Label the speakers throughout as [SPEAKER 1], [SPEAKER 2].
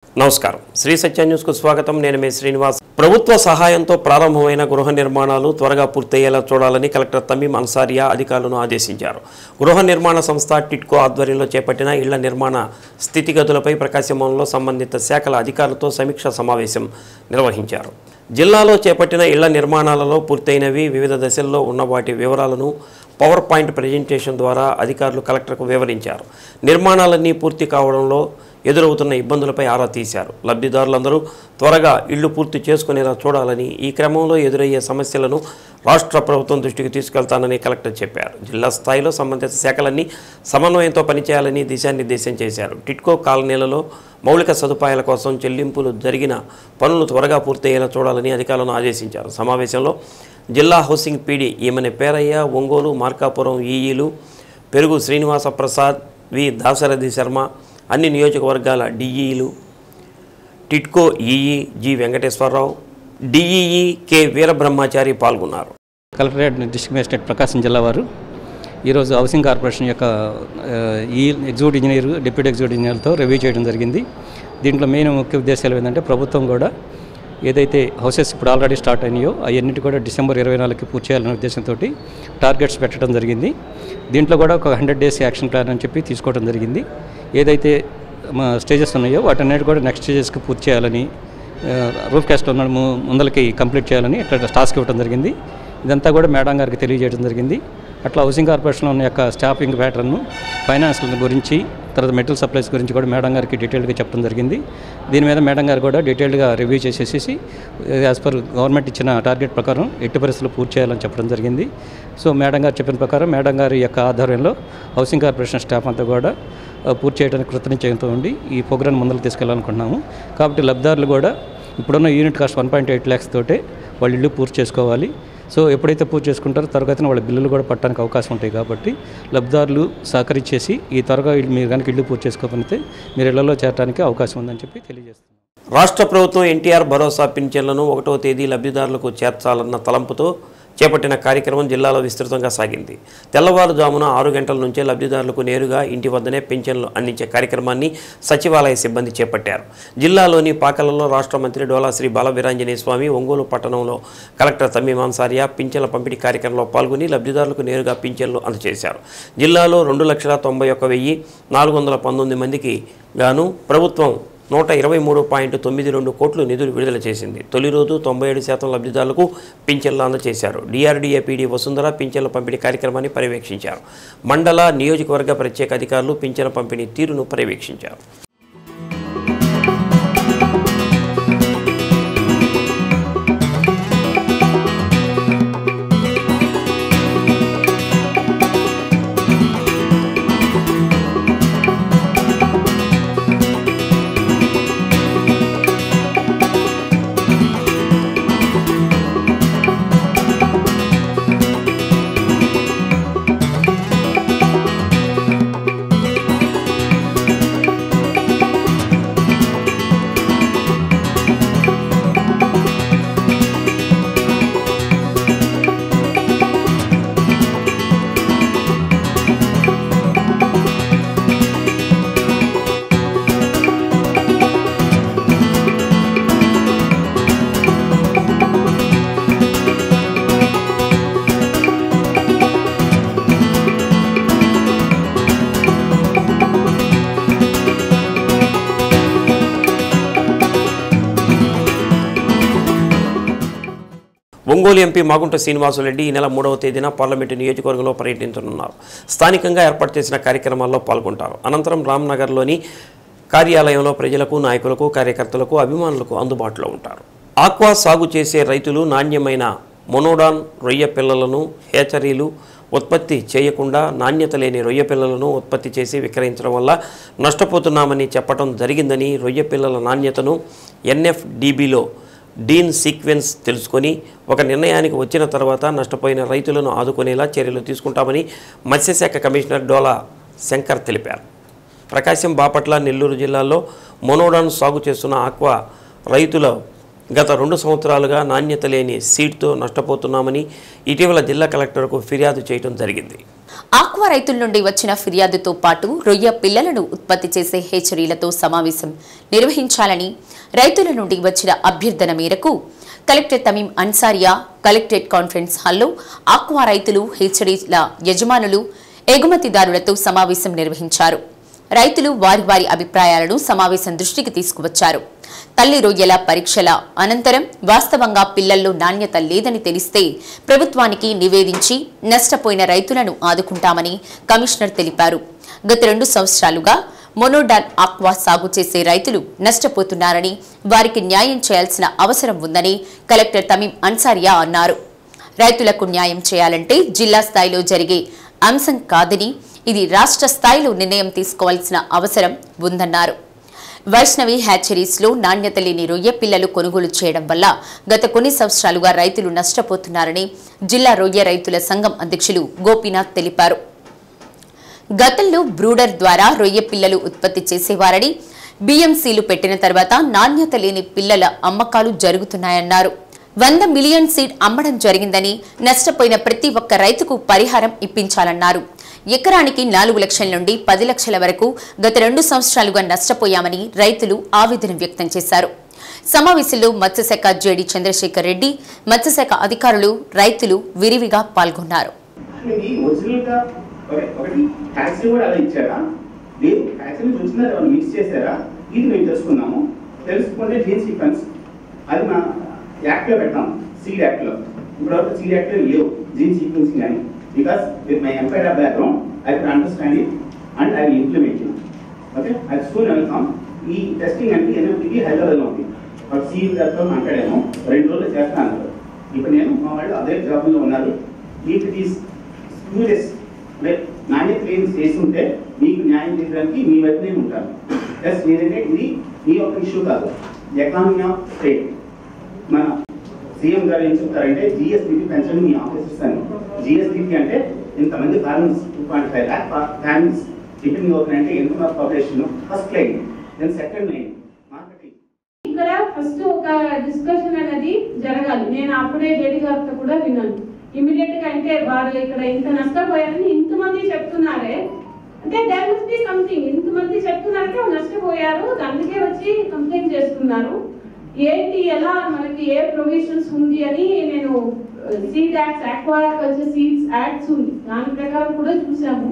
[SPEAKER 1] నమస్కారం శ్రీ సత్య న్యూస్కు స్వాగతం నేను మీ శ్రీనివాస్ ప్రభుత్వ సహాయంతో ప్రారంభమైన గృహ నిర్మాణాలు త్వరగా పూర్తయ్యేలా చూడాలని కలెక్టర్ తమీం అన్సారియా అధికారులను ఆదేశించారు గృహ నిర్మాణ సంస్థ టిట్కో ఆధ్వర్యంలో చేపట్టిన ఇళ్ల నిర్మాణ స్థితిగతులపై ప్రకాశమంలో సంబంధిత శాఖల అధికారులతో సమీక్ష సమావేశం నిర్వహించారు జిల్లాలో చేపట్టిన ఇళ్ల నిర్మాణాలలో పూర్తయినవి వివిధ దశల్లో ఉన్న వాటి వివరాలను పవర్ పాయింట్ ప్రజెంటేషన్ ద్వారా అధికారులు కలెక్టర్కు వివరించారు నిర్మాణాలన్నీ పూర్తి కావడంలో ఎదురవుతున్న ఇబ్బందులపై ఆరా తీశారు లబ్ధిదారులందరూ త్వరగా ఇళ్లు పూర్తి చేసుకునేలా చూడాలని ఈ క్రమంలో ఎదురయ్యే సమస్యలను రాష్ట్ర ప్రభుత్వం దృష్టికి తీసుకెళ్తానని కలెక్టర్ చెప్పారు జిల్లా స్థాయిలో సంబంధిత శాఖలన్నీ సమన్వయంతో పనిచేయాలని దిశానిర్దేశం చేశారు టిట్కో కాలనీలలో మౌలిక సదుపాయాల కోసం చెల్లింపులు జరిగిన పనులు త్వరగా పూర్తయ్యేలా చూడాలని అధికారులను ఆదేశించారు సమావేశంలో జిల్లా హౌసింగ్ పీడీ ఈమెన పేరయ్య ఒంగోలు మార్కాపురం ఈఈలు పెరుగు శ్రీనివాస ప్రసాద్ వి దాశరథి శర్మ అన్ని నియోజకవర్గాల డిఈలు TIDCO EE G Venkateswararao DEE K Veerabrahmachari పాల్గొన్నారు
[SPEAKER 2] కలెక్టరేట్ డిస్ట్రిక్ట్ మేజిస్ట్రేట్ ప్రకాశం జిల్లా వారు ఈరోజు హౌసింగ్ కార్పొరేషన్ యొక్క ఆ, ఈ ఎగ్జిక్యూటివ్ ఇంజనీర్ డిప్యూటీ ఎగ్జిక్యూటివ్ ఇంజనీర్తో రివ్యూ చేయడం జరిగింది దీంట్లో మెయిన్ ముఖ్య ఉద్దేశాలు ఏంటంటే ప్రభుత్వం కూడా ఏదైతే హౌసెస్ ఇప్పుడు ఆల్రెడీ స్టార్ట్ అయినాయో అవన్నిటి కూడా డిసెంబర్ ఇరవై నాలుగుకి పూర్తి చేయాలనే ఉద్దేశంతో టార్గెట్స్ పెట్టడం జరిగింది దీంట్లో కూడా ఒక హండ్రెడ్ డేస్ యాక్షన్ ప్లాన్ అని చెప్పి తీసుకోవడం జరిగింది ఏదైతే మా స్టేజెస్ ఉన్నాయో వాటన్నిటి కూడా నెక్స్ట్ స్టేజెస్కి పూర్తి చేయాలని ఆ, రూఫ్ క్యాస్ట్ ఉన్న ము- ముందలకి కంప్లీట్ చేయాలని ఇట్లా టాస్క్ ఇవ్వడం జరిగింది ఇదంతా కూడా మేడం గారికి తెలియజేయడం జరిగింది అట్లా హౌసింగ్ కార్పొరేషన్లో ఉన్న యొక్క స్టాఫింగ్ ప్యాటర్న్ ఫైనాన్స్ గురించి తర్వాత మెటీరియల్ సప్లైస్ గురించి కూడా మేడం గారికి డీటెయిల్గా చెప్పడం జరిగింది దీని మీద మేడం గారు కూడా డీటెయిల్గా రివ్యూ చేసేసి యాజ్ పర్ గవర్నమెంట్ ఇచ్చిన టార్గెట్ ప్రకారం ఎట్టి పరిస్థితులు పూర్తి చేయాలని చెప్పడం జరిగింది సో మేడం గారు చెప్పిన ప్రకారం మేడం గారి యొక్క ఆధ్వర్యంలో హౌసింగ్ కార్పొరేషన్ స్టాఫ్ అంతా కూడా ఆ, పూర్తి చేయడానికి కృతనిశ్చయంతో ఉండి ఈ ప్రోగ్రామ్ ముందుకు తీసుకెళ్ళాలనుకుంటున్నాము కాబట్టి లబ్ధిదారులు కూడా ఇప్పుడున్న unit cost one point eight lakhs తోటే వాళ్ళు ఇల్లు పూర్తి చేసుకోవాలి సో ఎప్పుడైతే పూర్తి చేసుకుంటారో తరగతిన వాళ్ళ బిల్లులు కూడా పట్టడానికి అవకాశం ఉంటాయి కాబట్టి లబ్ధిదారులు సహకరించేసి ఈ త్వరగా ఇల్లు మీరు కనుక ఇల్లు పూర్తి చేసుకోకపోతే మీరు ఇళ్లలో చేరడానికి అవకాశం ఉందని చెప్పి తెలియజేస్తున్నాను
[SPEAKER 1] రాష్ట్ర ప్రభుత్వం ఎన్టీఆర్ భరోసా పింఛన్లను ఒకటో తేదీ లబ్ధిదారులకు చేర్చాలన్న తలంపుతో చేపట్టిన కార్యక్రమం జిల్లాలో విస్తృతంగా సాగింది తెల్లవారుజామున ఆరు గంటల నుంచే లబ్ధిదారులకు నేరుగా ఇంటి వద్దనే పింఛన్లు అందించే కార్యక్రమాన్ని సచివాలయ సిబ్బంది చేపట్టారు జిల్లాలోని పాకలలో రాష్ట్ర మంత్రి డోలా శ్రీ బాలవీరాంజనేయ స్వామి ఒంగోలు పట్టణంలో కలెక్టర్ తమ్మీమాన్సారియా పింఛన్ల పంపిణీ కార్యక్రమంలో పాల్గొని లబ్ధిదారులకు నేరుగా పింఛన్లు అందజేశారు జిల్లాలో రెండు లక్షల తొంభై ఒక్క వెయ్యి నాలుగు వందల పంతొమ్మిది మందికి గాను ప్రభుత్వం నూట ఇరవై మూడు పాయింట్ తొమ్మిది రెండు కోట్లు నిధులు విడుదల చేసింది తొలి రోజు తొంభై ఏడు శాతం లబ్ధిదారులకు పింఛన్లు అందజేశారు డిఆర్డీఏ పీడీ వసుంధర పింఛన్ల పంపిణీ కార్యక్రమాన్ని పర్యవేక్షించారు మండల నియోజకవర్గ ప్రత్యేక అధికారులు పింఛన్ల పంపిణీ తీరును పర్యవేక్షించారు ఒంగోలు ఎంపీ మాగుంట శ్రీనివాసులరెడ్డి ఈ నెల మూడవ తేదీన పార్లమెంటు నియోజకవర్గంలో పర్యటించనున్నారు స్థానికంగా ఏర్పాటు చేసిన కార్యక్రమాల్లో పాల్గొంటారు అనంతరం రామ్నగర్లోని కార్యాలయంలో ప్రజలకు నాయకులకు కార్యకర్తలకు అభిమానులకు అందుబాటులో ఉంటారు ఆక్వా సాగు చేసే రైతులు నాణ్యమైన మొనోడాన్ రొయ్య పిల్లలను హేచరీలు ఉత్పత్తి చేయకుండా నాణ్యత లేని రొయ్య పిల్లలను ఉత్పత్తి చేసి విక్రయించడం వల్ల నష్టపోతున్నామని చెప్పడం జరిగిందని రొయ్య పిల్లల నాణ్యతను ఎన్ఎఫ్డిబిలో డీన్ సీక్వెన్స్ తెలుసుకొని ఒక నిర్ణయానికి వచ్చిన తర్వాత నష్టపోయిన రైతులను ఆదుకునేలా చర్యలు తీసుకుంటామని మత్స్యశాఖ కమిషనర్ డోలా శంకర్ తెలిపారు ప్రకాశం బాపట్ల నెల్లూరు జిల్లాల్లో మొనోడాన్ సాగు చేస్తున్న ఆక్వా రైతుల గత రెండు సంవత్సరాలుగా నాణ్యత లేని సీడ్తో నష్టపోతున్నామని ఇటీవల జిల్లా కలెక్టర్కు ఫిర్యాదు చేయడం జరిగింది
[SPEAKER 3] ఆక్వా రైతుల నుండి వచ్చిన ఫిర్యాదుతో పాటు రొయ్య పిల్లలను ఉత్పత్తి చేసే హెచ్చరీలతో సమావేశం నిర్వహించాలని రైతుల నుండి వచ్చిన అభ్యర్థన మేరకు collector Tameem Ansariya collectorate conference హాల్లో ఆక్వా రైతులు హెచ్చరీల యజమానులు ఎగుమతిదారులతో సమావేశం నిర్వహించారు రైతులు వారి వారి అభిప్రాయాలను సమావేశం దృష్టికి తీసుకువచ్చారు తల్లి రొయ్యల పరీక్షల అనంతరం వాస్తవంగా పిల్లల్లో నాణ్యత లేదని తెలిస్తే ప్రభుత్వానికి నివేదించి నష్టపోయిన రైతులను ఆదుకుంటామని కమిషనర్ తెలిపారు గత రెండు సంవత్సరాలుగా మొనోడాన్ ఆక్వా సాగు చేసే రైతులు నష్టపోతున్నారని వారికి న్యాయం చేయాల్సిన అవసరం ఉందని కలెక్టర్ తమీం అన్సారియా అన్నారు రైతులకు న్యాయం చేయాలంటే జిల్లా స్థాయిలో జరిగే అంశం కాదని ఇది రాష్ట్ర స్థాయిలో నిర్ణయం తీసుకోవాల్సిన అవసరం ఉందన్నారు వైష్ణవి హ్యాచరీస్లో నాణ్యత లేని రొయ్య పిల్లలు కొనుగోలు చేయడం వల్ల గత కొన్ని సంవత్సరాలుగా రైతులు నష్టపోతున్నారని జిల్లా రొయ్య రైతుల సంఘం అధ్యక్షులు గోపీనాథ్ తెలిపారు గతంలో బ్రూడర్ ద్వారా రొయ్య పిల్లలు ఉత్పత్తి చేసేవారని బిఎంసీలు పెట్టిన తర్వాత నాణ్యత లేని పిల్లల అమ్మకాలు జరుగుతున్నాయన్నారు వంద మిలియన్ సీడ్ అమ్మడం జరిగిందని నష్టపోయిన ప్రతి ఒక్క రైతుకు పరిహారం ఇప్పించాలన్నారు ఎకరానికి నాలుగు లక్షల నుండి పది లక్షల వరకు గత రెండు సంవత్సరాలుగా నష్టపోయామని రైతులు ఆవేదన వ్యక్తం చేశారు సమావేశంలో మత్స్యశాఖ జేడి చంద్రశేఖర్ రెడ్డి మత్స్యశాఖ అధికారులు రైతులు విరివిగా పాల్గొన్నారు
[SPEAKER 4] ఇది ఒరిజినల్ గా ఒక- ఒకటి ట్యాక్సీ కూడా అలా ఇచ్చారా లేదు ట్యాక్సీ నుంచి వచ్చిందా వాళ్ళు మిక్స్ చేశారా ఇది మేము తెలుసుకున్నాము తెలుసుకుంటే జీన్ సీక్వెన్స్ అది మా యాక్ట్ లో పెట్టాం సీడ్ యాక్ట్ లో ఇప్పుడు వరకు సీడ్ యాక్ట్ లో లేవు జీన్ సీక్వెన్సింగ్ అని because with my empire background I can understand it and I implement it okay అది సూన్ వెళ్తాం ఈ టెస్టింగ్ అంటే ఎన్ఎఫ్టీకి హైదరాబాద్లో ఉంది వాడు సీఈ గారితో మాట్లాడాము రెండు రోజులు చేస్తాను అన్నారు ఇప్పుడు నేను మా వాళ్ళు అదే జాబ్లో ఉన్నారు ఇఫ్ ఇట్ ఈస్ స్క్యూరియస్ అంటే నాణ్యత లేని చేసి ఉంటే మీకు న్యాయం చేయడానికి మీ వైపు నేను ఉంటాను ప్లస్ ఏంటంటే ఇది మీ యొక్క ఇష్యూ కాదు ఎకానమీ ఆఫ్ స్టేట్ మన సీఎం గారు ఏం చెప్తారంటే జిఎస్డిపి పెంచండి మీ ఆఫీసర్స్ అని జిఎస్డిపి అంటే ఇంతమంది families two point five lakh families depending అవుతున్నాయంటే income of population first line then second line marketing
[SPEAKER 5] ఇక్కడ ఫస్ట్ ఒక డిస్కషన్ అనేది జరగాలి నేను అప్పుడే జేడి గారితో కూడా విన్నాను ఇమీడియట్ గా అంటే వారు ఇక్కడ ఇంత నష్టపోయారని ఇంతమంది చెప్తున్నారే అంటే దేర్ మస్ట్ బి సంథింగ్ ఇంతమంది చెప్తున్నారంటే వాళ్ళు నష్టపోయారు అందుకే వచ్చి కంప్లైంట్ చేస్తున్నారు ఏంటి ఎలా మనకి ఏ ప్రొవిజన్స్ ఉంది అని నేను seed acts aquaculture seeds acts ఉంది దాని ప్రకారం కూడా చూసాము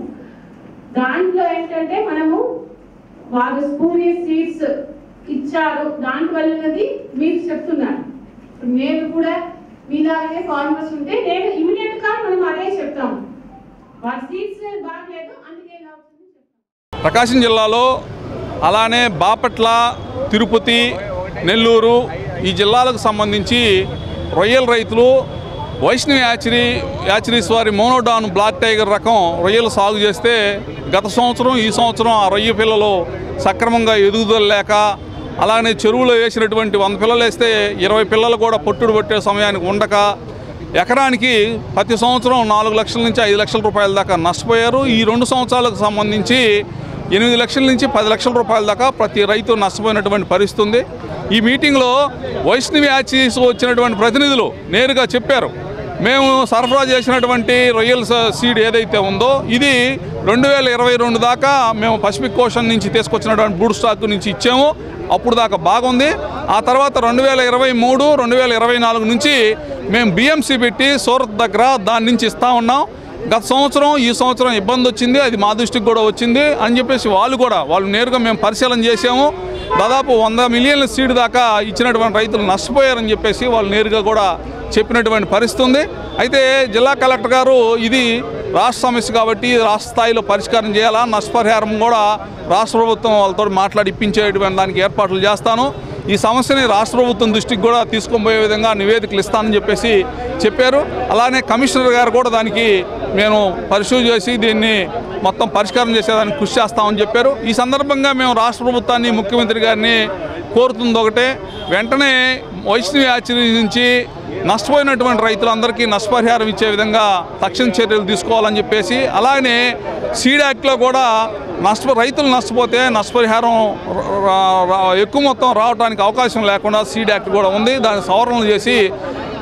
[SPEAKER 5] దాంట్లో ఏంటంటే మనము వాళ్ళు స్పూరియస్ సీడ్స్ ఇచ్చారు దాంట్ వల్లనది మీరు చెప్తున్నారు ఇప్పుడు నేను కూడా మీలాగే ఫార్మర్స్ ఉంటే నేను ఇమీడియట్ గా మనం అదే చెప్తాము వాళ్ళ సీడ్స్ బాగలేదు అందుకే ఇలా వచ్చింది చెప్తాం
[SPEAKER 6] ప్రకాశం జిల్లాలో అలానే బాపట్ల తిరుపతి నెల్లూరు ఈ జిల్లాలకు సంబంధించి రొయ్యల రైతులు వైష్ణవి యాచరీ యాచరీస్ వారి మోనోడాన్ బ్లాక్ టైగర్ రకం రొయ్యలు సాగు చేస్తే గత సంవత్సరం ఈ సంవత్సరం ఆ రొయ్య పిల్లలు సక్రమంగా ఎదుగుదల లేక అలానే చెరువులో వేసినటువంటి వంద పిల్లలు వేస్తే ఇరవై పిల్లలు కూడా పొట్టుడు పట్టే సమయానికి ఉండక ఎకరానికి ప్రతి సంవత్సరం నాలుగు లక్షల నుంచి ఐదు లక్షల రూపాయల దాకా నష్టపోయారు ఈ రెండు సంవత్సరాలకు సంబంధించి ఎనిమిది లక్షల నుంచి పది లక్షల రూపాయల దాకా ప్రతి రైతు నష్టపోయినటువంటి పరిస్థితి ఉంది ఈ మీటింగ్లో వైష్ణవి యాచీస్ వచ్చినటువంటి ప్రతినిధులు నేరుగా చెప్పారు మేము సరఫరా చేసినటువంటి రొయ్యల స- సీడ్ ఏదైతే ఉందో ఇది రెండు వేల ఇరవై రెండు దాకా మేము పసిఫిక్ ఓషన్ నుంచి తీసుకొచ్చినటువంటి బూడ్ స్టాక్ నుంచి ఇచ్చాము అప్పుడు దాకా బాగుంది ఆ తర్వాత రెండు వేల ఇరవై మూడు రెండు వేల ఇరవై నాలుగు నుంచి మేము బిఎంసీ పెట్టి సూరత్ దగ్గర దాని నుంచి ఇస్తా ఉన్నాం గత సంవత్సరం ఈ సంవత్సరం ఇబ్బంది వచ్చింది అది మా దృష్టికి కూడా వచ్చింది అని చెప్పేసి వాళ్ళు కూడా వాళ్ళు నేరుగా మేము పరిశీలన చేసాము దాదాపు వంద మిలియన్ల సీడ్ దాకా ఇచ్చినటువంటి రైతులు నష్టపోయారని చెప్పేసి వాళ్ళు నేరుగా కూడా చెప్పినటువంటి పరిస్థితి ఉంది అయితే జిల్లా కలెక్టర్ గారు ఇది రాష్ట్ర సమస్య కాబట్టి రాష్ట్ర స్థాయిలో పరిష్కారం చేయాలా నష్టపరిహారం కూడా రాష్ట్ర ప్రభుత్వం వాళ్ళతో మాట్లాడి ఇప్పించేటువంటి దానికి ఏర్పాట్లు చేస్తాను ఈ సమస్యని రాష్ట్ర ప్రభుత్వం దృష్టికి కూడా తీసుకొని పోయే విధంగా నివేదికలు ఇస్తానని చెప్పేసి చెప్పారు అలానే కమిషనర్ గారు కూడా దానికి నేను పరిశీలి చేసి దీన్ని మొత్తం పరిష్కారం చేసేదానికి కృషి చేస్తామని చెప్పారు ఈ సందర్భంగా మేము రాష్ట్ర ప్రభుత్వాన్ని ముఖ్యమంత్రి గారిని కోరుతుంది ఒకటే వెంటనే వైష్ణవి ఆచరణ నుంచి నష్టపోయినటువంటి రైతులందరికీ నష్టపరిహారం ఇచ్చే విధంగా తక్షణ చర్యలు తీసుకోవాలని చెప్పేసి అలానే సీడ్ యాక్ట్లో కూడా నష్ట రైతులు నష్టపోతే నష్టపరిహారం రా- రా- ఎక్కువ మొత్తం రావడానికి అవకాశం లేకుండా సీడ్ యాక్ట్ కూడా ఉంది దాన్ని సవరణలు చేసి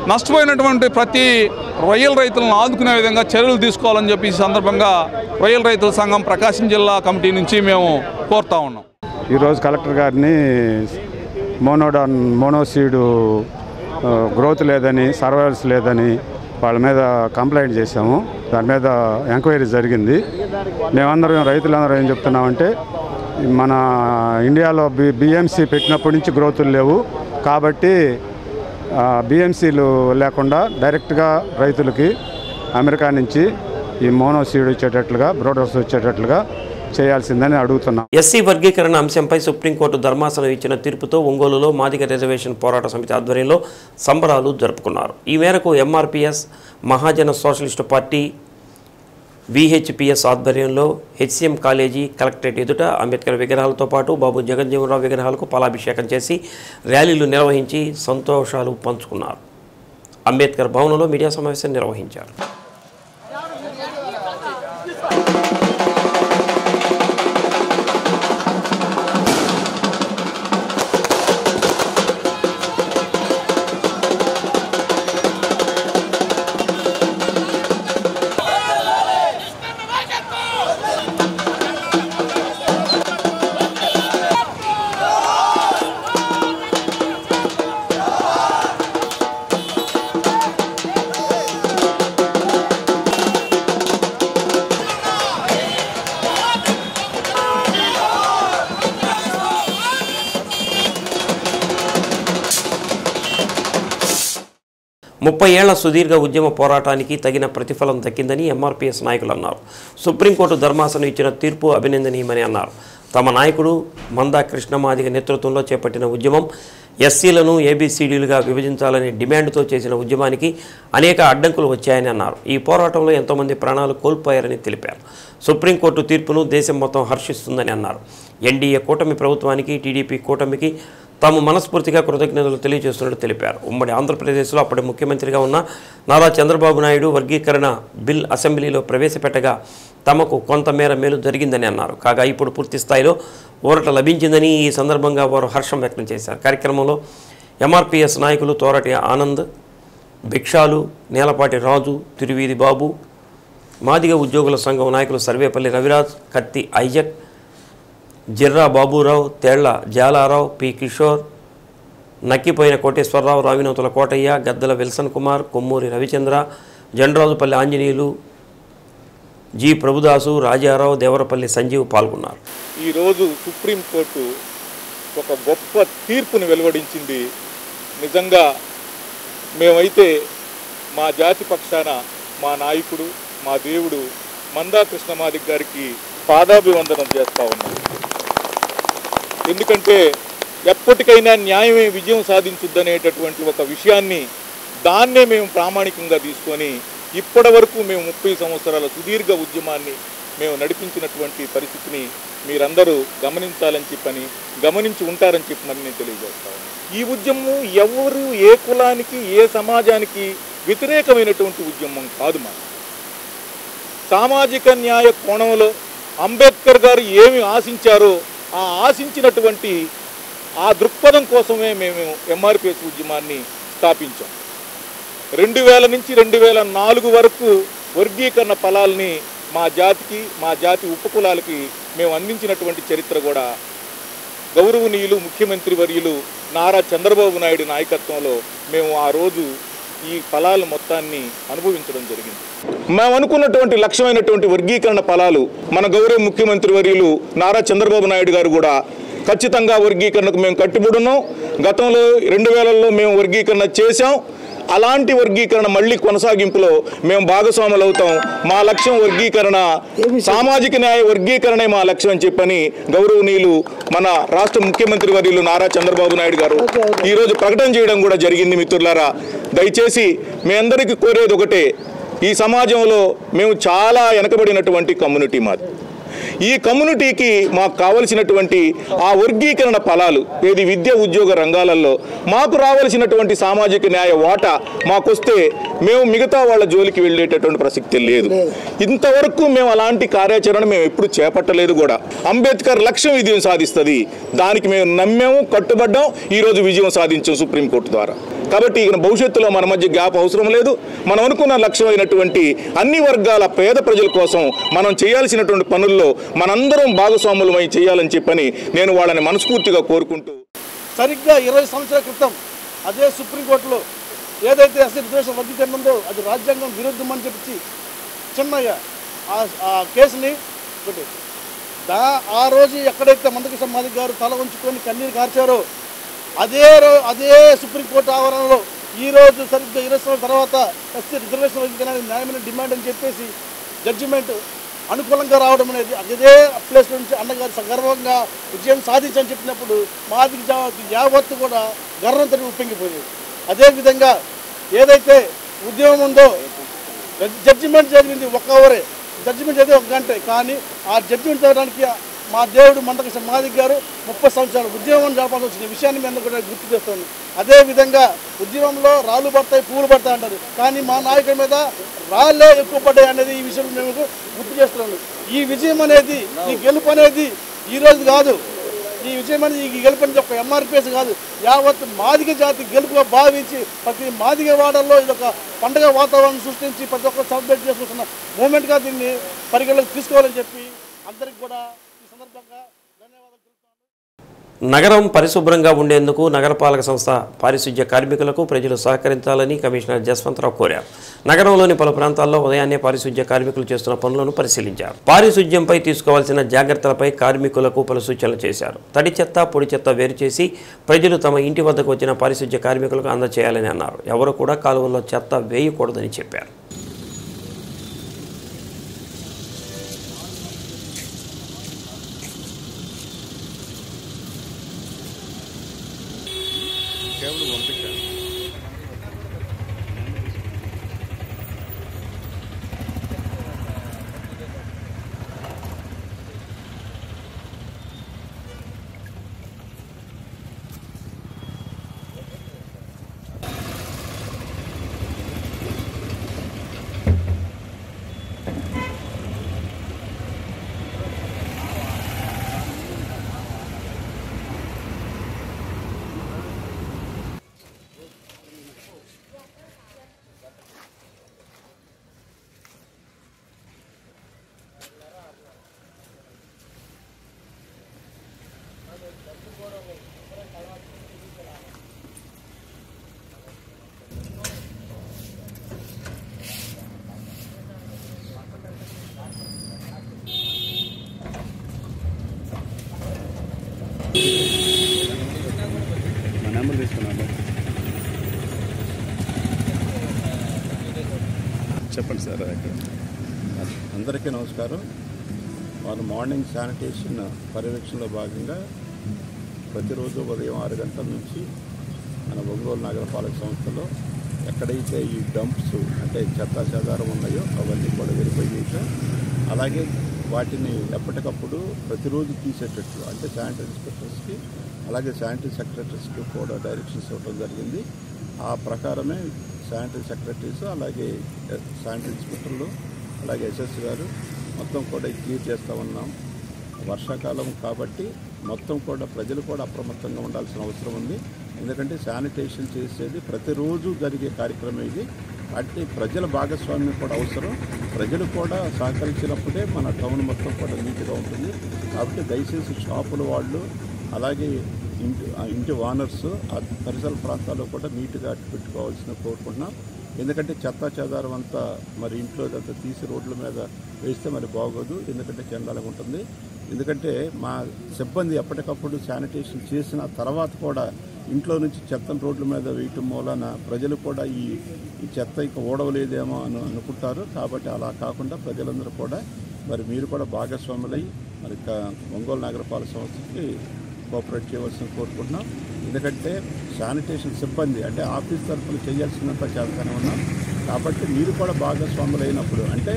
[SPEAKER 6] నష్టపోయినటువంటి ప్రతి రొయ్యల రైతులను ఆదుకునే విధంగా చర్యలు తీసుకోవాలని చెప్పి ఈ సందర్భంగా రొయ్యల రైతుల సంఘం ప్రకాశం జిల్లా కమిటీ నుంచి మేము కోరుతా ఉన్నాం
[SPEAKER 7] ఈరోజు కలెక్టర్ గారిని మోనోడాన్ మోనోసీడు ఆ, గ్రోత్ లేదని సర్వైవల్స్ లేదని వాళ్ళ మీద కంప్లైంట్ చేశాము దాని మీద ఎంక్వైరీ జరిగింది మేమందరం రైతులందరం ఏం చెప్తున్నామంటే మన ఇండియాలో బి బిఎంసీ పెట్టినప్పటి నుంచి గ్రోతులు లేవు కాబట్టి బిఎంసీలు లేకుండా డైరెక్ట్గా రైతులకి అమెరికా నుంచి ఈ మోనోసీడ్ వచ్చేటట్లుగా బ్రోడర్స్ వచ్చేటట్లుగా చేయాల్సిందని అడుగుతున్నాం
[SPEAKER 1] ఎస్సీ వర్గీకరణ అంశంపై సుప్రీంకోర్టు ధర్మాసనం ఇచ్చిన తీర్పుతో ఒంగోలులో మాదిగ రిజర్వేషన్ పోరాట సమితి ఆధ్వర్యంలో సంబరాలు జరుపుకున్నారు ఈ మేరకు MRPS Mahajana Socialist Party VHPS ఆధ్వర్యంలో హెచ్సిఎం కాలేజీ కలెక్టరేట్ ఎదుట అంబేద్కర్ విగ్రహాలతో పాటు బాబు జగజ్జీవనరావు విగ్రహాలకు పాలాభిషేకం చేసి ర్యాలీలు నిర్వహించి సంతోషాలు పంచుకున్నారు అంబేద్కర్ భవనంలో మీడియా సమావేశం నిర్వహించారు ముప్పై ఏళ్ల సుదీర్ఘ ఉద్యమ పోరాటానికి తగిన ప్రతిఫలం దక్కిందని ఎంఆర్పీఎస్ నాయకులు అన్నారు సుప్రీంకోర్టు ధర్మాసనం ఇచ్చిన తీర్పు అభినందనీయమని అన్నారు తమ నాయకుడు మందా కృష్ణమాదిగ నేతృత్వంలో చేపట్టిన ఉద్యమం ఎస్సీలను ఏబీసీడీలుగా విభజించాలనే డిమాండ్తో చేసిన ఉద్యమానికి అనేక అడ్డంకులు వచ్చాయని అన్నారు ఈ పోరాటంలో ఎంతోమంది ప్రాణాలు కోల్పోయారని తెలిపారు సుప్రీంకోర్టు తీర్పును దేశం మొత్తం హర్షిస్తుందని అన్నారు ఎన్డీఏ కూటమి ప్రభుత్వానికి టీడీపీ కూటమికి తాము మనస్ఫూర్తిగా కృతజ్ఞతలు తెలియజేస్తున్నట్టు తెలిపారు ఉమ్మడి ఆంధ్రప్రదేశ్లో అప్పటి ముఖ్యమంత్రిగా ఉన్న నారా చంద్రబాబు నాయుడు వర్గీకరణ బిల్ అసెంబ్లీలో ప్రవేశపెట్టగా తమకు కొంతమేర మేలు జరిగిందని అన్నారు కాగా ఇప్పుడు పూర్తి స్థాయిలో ఊరట లభించిందని ఈ సందర్భంగా వారు హర్షం వ్యక్తం చేశారు కార్యక్రమంలో ఎంఆర్పిఎస్ నాయకులు తోరటి ఆనంద్ భిక్షాలు నేలపాటి రాజు తిరువీధి బాబు మాదిగ ఉద్యోగుల సంఘం నాయకులు Sarvepalli Raviraj Katti Isaac Jirra Baburao Tella Jalarao P Kishore Nakkipoyina Koteswararao Ravinotula Kotaiah Gaddala Wilson Kumar Kommuri Ravichandra Jandrajupalli Anjaneyulu G Prabhudasu Rajarao Devarapalli Sanjeev పాల్గొన్నారు
[SPEAKER 8] ఈరోజు సుప్రీంకోర్టు ఒక గొప్ప తీర్పుని వెలువడించింది నిజంగా మేమైతే మా జాతి పక్షాన మా నాయకుడు మా దేవుడు మందా కృష్ణమాదిక్ గారికి పాదాభివందనం చేస్తా ఉన్నాం ఎందుకంటే ఎప్పటికైనా న్యాయమే విజయం సాధించుద్దనేటటువంటి ఒక విషయాన్ని దాన్నే మేము ప్రామాణికంగా తీసుకొని ఇప్పటి వరకు మేము ముప్పై సంవత్సరాల సుదీర్ఘ ఉద్యమాన్ని మేము నడిపించినటువంటి పరిస్థితిని మీరందరూ గమనించాలని చెప్పని గమనించి ఉంటారని చెప్పమని నేను తెలియజేస్తా ఉన్నాను. ఈ ఉద్యమం ఎవరు ఏ కులానికి ఏ సమాజానికి వ్యతిరేకమైనటువంటి ఉద్యమం కాదు మా సామాజిక న్యాయ కోణంలో అంబేద్కర్ గారు ఏమి ఆశించారో ఆ ఆశించినటువంటి ఆ దృక్పథం కోసమే మేము ఎంఆర్పిఎస్ ఉద్యమాన్ని స్థాపించాం రెండు వేల నుంచి రెండు వేల నాలుగు వరకు వర్గీకరణ ఫలాల్ని మా జాతికి మా జాతి ఉపకులాలకి మేము అందించినటువంటి చరిత్ర కూడా గౌరవనీయులు ముఖ్యమంత్రి వర్యులు నారా చంద్రబాబు నాయుడు నాయకత్వంలో మేము ఆ రోజు ఈ ఫలాల మొత్తాన్ని అనుభవించడం జరిగింది మేము అనుకున్నటువంటి లక్ష్యమైనటువంటి వర్గీకరణ ఫలాలు మన గౌరవ ముఖ్యమంత్రి వర్యులు నారా చంద్రబాబు నాయుడు గారు కూడా ఖచ్చితంగా వర్గీకరణకు మేము కట్టుబడి ఉన్నాం గతంలో రెండు వేలలో మేము వర్గీకరణ చేశాం అలాంటి వర్గీకరణ మళ్ళీ కొనసాగింపులో మేము భాగస్వాములు అవుతాం మా లక్ష్యం వర్గీకరణ సామాజిక న్యాయ వర్గీకరణే మా లక్ష్యం అని చెప్పని గౌరవనీయులు మన రాష్ట్ర ముఖ్యమంత్రి వర్యులు నారా చంద్రబాబు నాయుడు గారు ఈరోజు ప్రకటన చేయడం కూడా జరిగింది మిత్రులారా దయచేసి మీ అందరికీ కోరేది ఒకటే ఈ సమాజంలో మేము చాలా వెనకబడినటువంటి కమ్యూనిటీ మాది ఈ కమ్యూనిటీకి మాకు కావలసినటువంటి ఆ వర్గీకరణ ఫలాలు ఏది విద్య ఉద్యోగ రంగాలలో మాకు రావలసినటువంటి సామాజిక న్యాయ వాటా మాకొస్తే మేము మిగతా వాళ్ళ జోలికి వెళ్ళేటటువంటి ప్రసక్తి లేదు ఇంతవరకు మేము అలాంటి కార్యాచరణ మేము ఎప్పుడు చేపట్టలేదు కూడా అంబేద్కర్ లక్ష్యం విజయం సాధిస్తుంది దానికి మేము నమ్మాము కట్టుబడ్డాం ఈరోజు విజయం సాధించాం సుప్రీంకోర్టు ద్వారా కాబట్టి ఇక భవిష్యత్తులో మన మధ్య గ్యాప్ అవసరం లేదు మనం అనుకున్న లక్ష్యమైనటువంటి అన్ని వర్గాల పేద ప్రజల కోసం మనం చేయాల్సినటువంటి పనుల్లో మనందరం భాగస్వాములమై చేయాలని చెప్పని నేను వాళ్ళని మనస్ఫూర్తిగా కోరుకుంటూ
[SPEAKER 9] సరిగ్గా ఇరవై సంవత్సరాల క్రితం అదే సుప్రీంకోర్టులో ఏదైతే ఎస్సీ రిజర్వేషన్ వర్గీకరణ ఉందో అది రాజ్యాంగం విరుద్ధం అని చెప్పి చిన్నయ్య ఆ- ఆ కేసుని పెట్టారు. దా ఆ రోజు ఎక్కడైతే మందకృష్ణ మాదిక్ గారు తల ఉంచుకొని కన్నీరు కార్చారో అదే రో అదే సుప్రీంకోర్టు ఆవరణలో ఈ రోజు సరిగ్గా ఇరవై సంవత్సరాల తర్వాత ఎస్సీ రిజర్వేషన్ వర్గీకరణ న్యాయమైన డిమాండ్ అని చెప్పేసి జడ్జిమెంట్ అనుకూలంగా రావడం అనేది అదే ప్లేస్ నుంచి అన్నగారు సగర్వంగా విజయం సాధించని చెప్పినప్పుడు మాదికి జాతి యావత్తు కూడా గర్వంతో ఉప్పొంగిపోయింది అదేవిధంగా ఏదైతే ఉద్యమం ఉందో జడ్జిమెంట్ జరిగింది ఒక్క ఓవరే జడ్జిమెంట్ అయితే ఒక గంటే కానీ ఆ జడ్జిమెంట్ చదవడానికి మా దేవుడు మందకృష్ణ మాదిక్ గారు ముప్పై సంవత్సరాలు ఉద్యమం జరపాల్సి వచ్చిన విషయాన్ని మేము కూడా గుర్తు చేస్తాను అదే విధంగా ఉద్యమంలో రాళ్ళు పడతాయి పూలు పడతాయి అంటారు కానీ మా నాయకుడి మీద రాళ్ళే ఎక్కువ పడ్డాయి అనేది ఈ విషయం మేము గుర్తు చేస్తున్నాను ఈ విజయం అనేది ఈ గెలుపు అనేది ఈ రోజు కాదు ఈ విజయం అనేది ఈ గెలుపు అనేది ఒక ఎంఆర్పిఎస్ కాదు యావత్ మాదిగ జాతి గెలుపుగా భావించి ప్రతి మాదిగ వాడల్లో ఇది ఒక పండగ వాతావరణం సృష్టించి ప్రతి ఒక్కరు సెలబ్రేట్ చేసుకుంటున్న మూమెంట్గా దీన్ని పరిగణలోకి తీసుకోవాలని చెప్పి అందరికి కూడా ఈ సందర్భంగా ధన్యవాదాలు తెలుపుతున్నాను
[SPEAKER 1] నగరం పరిశుభ్రంగా ఉండేందుకు నగరపాలక సంస్థ పారిశుధ్య కార్మికులకు ప్రజలు సహకరించాలని కమిషనర్ జస్వంతరావు కోరారు నగరంలోని పలు ప్రాంతాల్లో ఉదయాన్నే పారిశుధ్య కార్మికులు చేస్తున్న పనులను పరిశీలించారు పారిశుధ్యంపై తీసుకోవాల్సిన జాగ్రత్తలపై కార్మికులకు పలు సూచనలు చేశారు తడి చెత్త పొడి చెత్త వేరు చేసి ప్రజలు తమ ఇంటి వద్దకు వచ్చిన పారిశుధ్య కార్మికులకు అందచేయాలని అన్నారు ఎవరు కూడా కాలువల్లో చెత్త వేయకూడదని చెప్పారు
[SPEAKER 7] చెప్పండి సార్ అందరికీ నమస్కారం వాళ్ళు మార్నింగ్ శానిటేషన్ పర్యవేక్షణలో భాగంగా ప్రతిరోజు ఉదయం ఆరు గంటల నుంచి మన ఒంగోలు నగరపాలక సంస్థలో ఎక్కడైతే ఈ డంప్స్ అంటే చెత్త చెదారం ఉన్నాయో అవన్నీ కూడా వెరిఫై చేశాం అలాగే వాటిని ఎప్పటికప్పుడు ప్రతిరోజు తీసేటట్లు అంటే శానిటరీ ఇన్స్పెక్టర్స్కి అలాగే శానిటరీ సెక్రటరీస్కి కూడా డైరెక్షన్స్ ఇవ్వడం జరిగింది ఆ ప్రకారమే శానిటరీ సెక్రటరీస్ అలాగే శానిటరీ ఇన్స్పెక్టర్లు అలాగే ఎస్ఎస్ గారు మొత్తం కూడా క్లియర్ చేస్తూ ఉన్నాం వర్షాకాలం కాబట్టి మొత్తం కూడా ప్రజలు కూడా అప్రమత్తంగా ఉండాల్సిన అవసరం ఉంది ఎందుకంటే శానిటేషన్ చేసేది ప్రతిరోజు జరిగే కార్యక్రమం ఇది అంటే ప్రజల భాగస్వామ్యం కూడా అవసరం ప్రజలు కూడా సహకరించినప్పుడే మన టౌన్ మొత్తం కూడా నీట్గా ఉంటుంది కాబట్టి దయచేసి షాపుల వాళ్ళు అలాగే ఇంటి ఆ ఇంటి ఓనర్స్ ఆ పరిసర ప్రాంతాల్లో కూడా నీట్గా అట్టు పెట్టుకోవాల్సిన కోరుకుంటున్నాం ఎందుకంటే చెత్త చెదారం అంతా మరి ఇంట్లో అంతా తీసి రోడ్ల మీద వేస్తే మరి బాగోదు ఎందుకంటే చండాలంగా ఉంటుంది ఎందుకంటే మా సిబ్బంది ఎప్పటికప్పుడు శానిటేషన్ చేసిన తర్వాత కూడా ఇంట్లో నుంచి చెత్తను రోడ్ల మీద వేయటం మూలన ప్రజలు కూడా ఈ ఈ చెత్త ఇక ఓడవలేదేమో అని అనుకుంటారు కాబట్టి అలా కాకుండా ప్రజలందరూ కూడా మరి మీరు కూడా భాగస్వాములై మరి క- ఒంగోలు నగరపాలక సంస్థకి కోఆపరేట్ చేయవలసిన కోరుకుంటున్నాం ఎందుకంటే శానిటేషన్ సిబ్బంది అంటే ఆఫీస్ తరఫున చేయాల్సినంత చేస్తానే ఉన్నాం కాబట్టి మీరు కూడా భాగస్వాములు అయినప్పుడు అంటే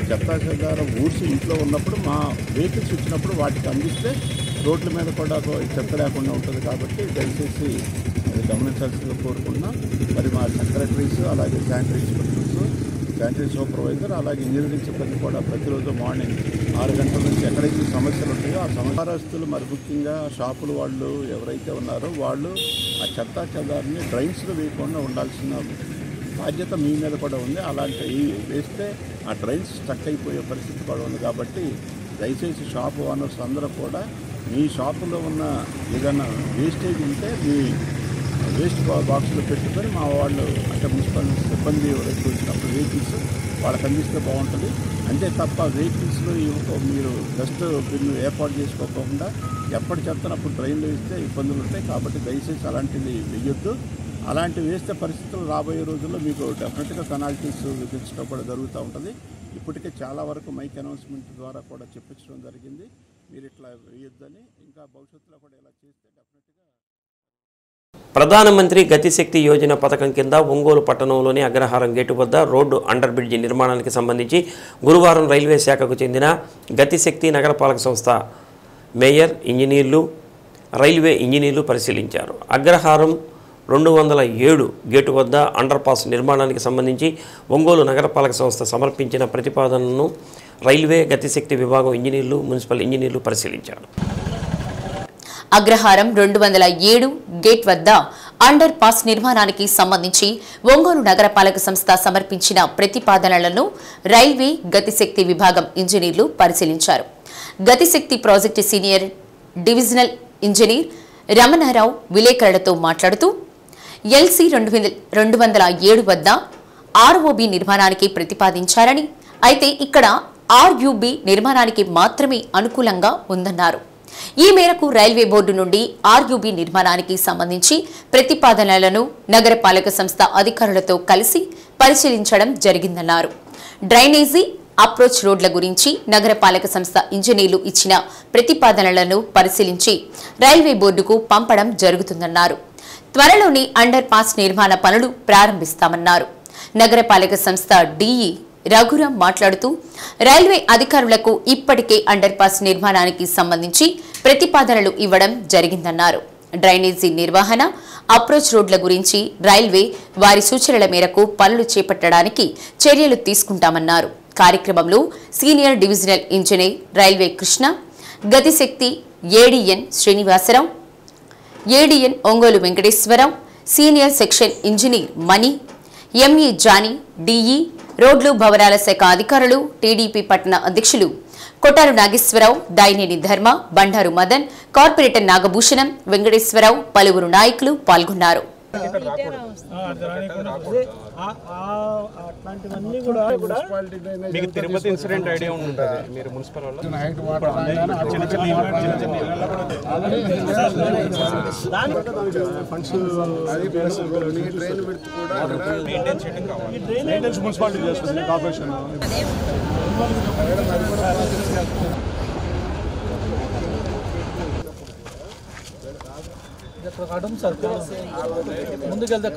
[SPEAKER 10] చెత్తా చెదారం ఊడ్చి ఇంట్లో ఉన్నప్పుడు మా వెహికల్స్ వచ్చినప్పుడు వాటికి అందిస్తే రోడ్ల మీద కూడా ఒక చెత్త లేకుండా ఉంటుంది కాబట్టి దయచేసి అది గమనించాల్సిందిగా కోరుకుంటున్నాం మరి మా సెక్రటరీస్ అలాగే శానిటరీ ఇన్స్పెక్టర్స్ శానిటరీ సూపర్వైజర్ అలాగే ఇంజనీరింగ్ సిబ్బంది కూడా ప్రతిరోజు మార్నింగ్ ఆరు గంటల నుంచి ఎక్కడైతే సమస్యలు ఉంటాయో ఆ సమస్యస్తులు మరి ముఖ్యంగా షాపుల వాళ్ళు ఎవరైతే ఉన్నారో వాళ్ళు ఆ చెత్త చెదారిని డ్రైన్స్లో వేయకుండా ఉండాల్సిన బాధ్యత మీ మీద కూడా ఉంది అలాంటివి వేస్తే ఆ డ్రైన్స్ స్టక్ అయిపోయే పరిస్థితి కూడా ఉంది కాబట్టి దయచేసి షాప్ ఓనర్స్ అందరూ కూడా మీ షాపులో ఉన్న ఏదైనా వేస్టేజ్ ఉంటే మీ వేస్ట్ బా- బాక్స్లో పెట్టుకొని మా వాళ్ళు అంటే మున్సిపల్ సిబ్బంది ఎవరైతే వచ్చినప్పుడు వెహికల్స్ వాళ్ళకి అందిస్తే బాగుంటుంది అంతే తప్ప వెహికల్స్లో ఇవ్వకో మీరు డస్ట్ బిన్ను ఏర్పాటు చేసుకోకుండా ఎప్పటి చెప్తున్నప్పుడు ట్రైన్లో వేస్తే ఇబ్బందులు ఉంటాయి కాబట్టి దయచేసి అలాంటివి వెయ్యొద్దు అలాంటివి వేస్తే పరిస్థితులు రాబోయే రోజుల్లో మీకు డెఫినెట్గా పెనాల్టీస్ విధించడం కూడా జరుగుతూ ఉంటుంది ఇప్పటికే చాలా వరకు మైక్ అనౌన్స్మెంట్ ద్వారా కూడా చెప్పించడం జరిగింది మీరు ఇట్లా వేయొద్దని ఇంకా భవిష్యత్తులో కూడా ఇలా చేస్తే డెఫినెట్గా
[SPEAKER 1] ప్రధానమంత్రి గతిశక్తి యోజన పథకం కింద ఒంగోలు పట్టణంలోని అగ్రహారం గేటు వద్ద రోడ్డు అండర్ బ్రిడ్జి నిర్మాణానికి సంబంధించి గురువారం రైల్వే శాఖకు చెందిన గతిశక్తి నగరపాలక సంస్థ మేయర్ ఇంజనీర్లు రైల్వే ఇంజనీర్లు పరిశీలించారు అగ్రహారం రెండు వందల ఏడు గేటు వద్ద అండర్ పాస్ నిర్మాణానికి సంబంధించి ఒంగోలు నగరపాలక సంస్థ సమర్పించిన ప్రతిపాదనను రైల్వే గతిశక్తి విభాగం ఇంజనీర్లు మున్సిపల్ ఇంజనీర్లు పరిశీలించారు
[SPEAKER 3] అగ్రహారం రెండు వందల ఏడు గేట్ వద్ద అండర్ పాస్ నిర్మాణానికి సంబంధించి ఒంగోలు నగరపాలక సంస్థ సమర్పించిన ప్రతిపాదనలను రైల్వే గతిశక్తి విభాగం ఇంజనీర్లు పరిశీలించారు Gatishakti project senior divisional engineer Ramanarao విలేకరులతో మాట్లాడుతూ ఎల్సీ రెండు వందల రెండు వందల ఏడు వద్ద ఆర్ఓబి నిర్మాణానికి ప్రతిపాదించారని అయితే ఇక్కడ ఆర్యుబి నిర్మాణానికి మాత్రమే అనుకూలంగా ఉందన్నారు ఈ మేరకు రైల్వే బోర్డు నుండి ఆర్యుబి నిర్మాణానికి సంబంధించి ప్రతిపాదనలను నగరపాలక సంస్థ అధికారులతో కలిసి పరిశీలించడం జరిగిందన్నారు డ్రైనేజీ అప్రోచ్ రోడ్ల గురించి నగరపాలక సంస్థ ఇంజనీర్లు ఇచ్చిన ప్రతిపాదనలను పరిశీలించి రైల్వే బోర్డుకు పంపడం జరుగుతుందన్నారు త్వరలోనే అండర్ పాస్ నిర్మాణ పనులు ప్రారంభిస్తామన్నారు నగరపాలక సంస్థ డిఈ రఘురాం మాట్లాడుతూ రైల్వే అధికారులకు ఇప్పటికే అండర్ పాస్ నిర్మాణానికి సంబంధించి ప్రతిపాదనలు ఇవ్వడం జరిగిందన్నారు డ్రైనేజీ నిర్వహణ అప్రోచ్ రోడ్ల గురించి రైల్వే వారి సూచనల మేరకు పనులు చేపట్టడానికి చర్యలు తీసుకుంటామన్నారు కార్యక్రమంలో senior divisional engineer railway Krishna Gatishakti ADN Srinivasarao ADN Ongole Venkateswararao senior section engineer Mani ME Johnny DE రోడ్లు భవనాల శాఖ అధికారులు టీడీపీ పట్టణ అధ్యక్షులు కొట్టారు నాగేశ్వరరావు దాయినేని ధర్మ బండారు మదన్ కార్పొరేటర్ నాగభూషణం వెంకటేశ్వరరావు పలువురు నాయకులు పాల్గొన్నారు
[SPEAKER 9] అట్లాంటివన్నీ కూడా
[SPEAKER 11] మీకు తిరుపతి ఇన్సిడెంట్ ఐడియా ఉంటుంది మీరు మున్సిపల్ వాళ్ళు
[SPEAKER 9] మెయింటెనెన్స్ మున్సిపాలిటీ చేస్తుంది కార్పొరేషన్ ముందుకెళ్తే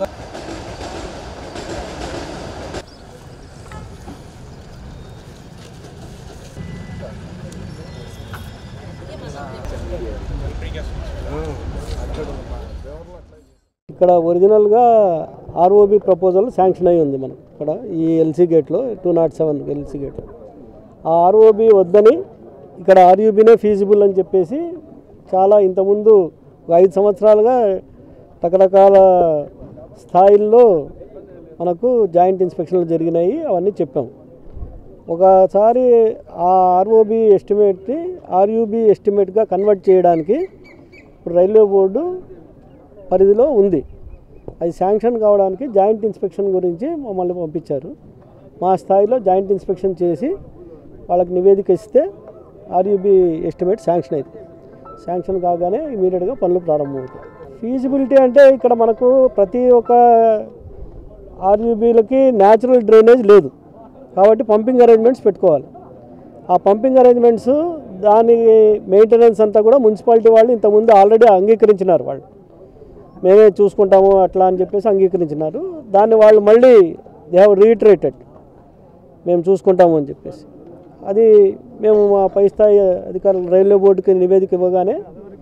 [SPEAKER 12] ఇక్కడ ఒరిజినల్గా ఆర్ఓబి ప్రపోజల్ శాంక్షన్ అయి ఉంది మనకు ఇక్కడ ఈ ఎల్సీ గేట్లో two nought seven LC gate ఆ ఆర్ఓబి వద్దని ఇక్కడ ఆర్యూబీనే ఫీజిబుల్ అని చెప్పేసి చాలా ఇంతకుముందు ఒక ఐదు సంవత్సరాలుగా రకరకాల స్థాయిల్లో మనకు జాయింట్ ఇన్స్పెక్షన్లు జరిగినాయి అవన్నీ చెప్పాం ఒకసారి ఆ ఆర్ఓబి ఎస్టిమేట్ని ఆర్యూబీ ఎస్టిమేట్గా కన్వర్ట్ చేయడానికి ఇప్పుడు రైల్వే బోర్డు పరిధిలో ఉంది అది శాంక్షన్ కావడానికి జాయింట్ ఇన్స్పెక్షన్ గురించి మమ్మల్ని పంపించారు మా స్థాయిలో జాయింట్ ఇన్స్పెక్షన్ చేసి వాళ్ళకి నివేదిక ఇస్తే ఆర్యూబీ ఎస్టిమేట్ శాంక్షన్ అవుతుంది శాంక్షన్ కాగానే ఇమీడియట్గా పనులు ప్రారంభమవుతాయి ఫీజిబిలిటీ అంటే ఇక్కడ మనకు ప్రతి ఒక్క ఆర్యూబీలకి న్యాచురల్ డ్రైనేజ్ లేదు కాబట్టి పంపింగ్ అరేంజ్మెంట్స్ పెట్టుకోవాలి ఆ పంపింగ్ అరేంజ్మెంట్స్ దాని మెయింటెనెన్స్ అంతా కూడా మున్సిపాలిటీ వాళ్ళు ఇంతకుముందు ఆల్రెడీ అంగీకరించినారు వాళ్ళు మేమే చూసుకుంటాము అట్లా అని చెప్పేసి అంగీకరించినారు దాన్ని వాళ్ళు మళ్ళీ దే హ్యావ్ రీట్రేటెడ్ మేము చూసుకుంటాము అని చెప్పేసి అది మేము మా పై స్థాయి అధికారులు రైల్వే బోర్డుకి నివేదిక ఇవ్వగానే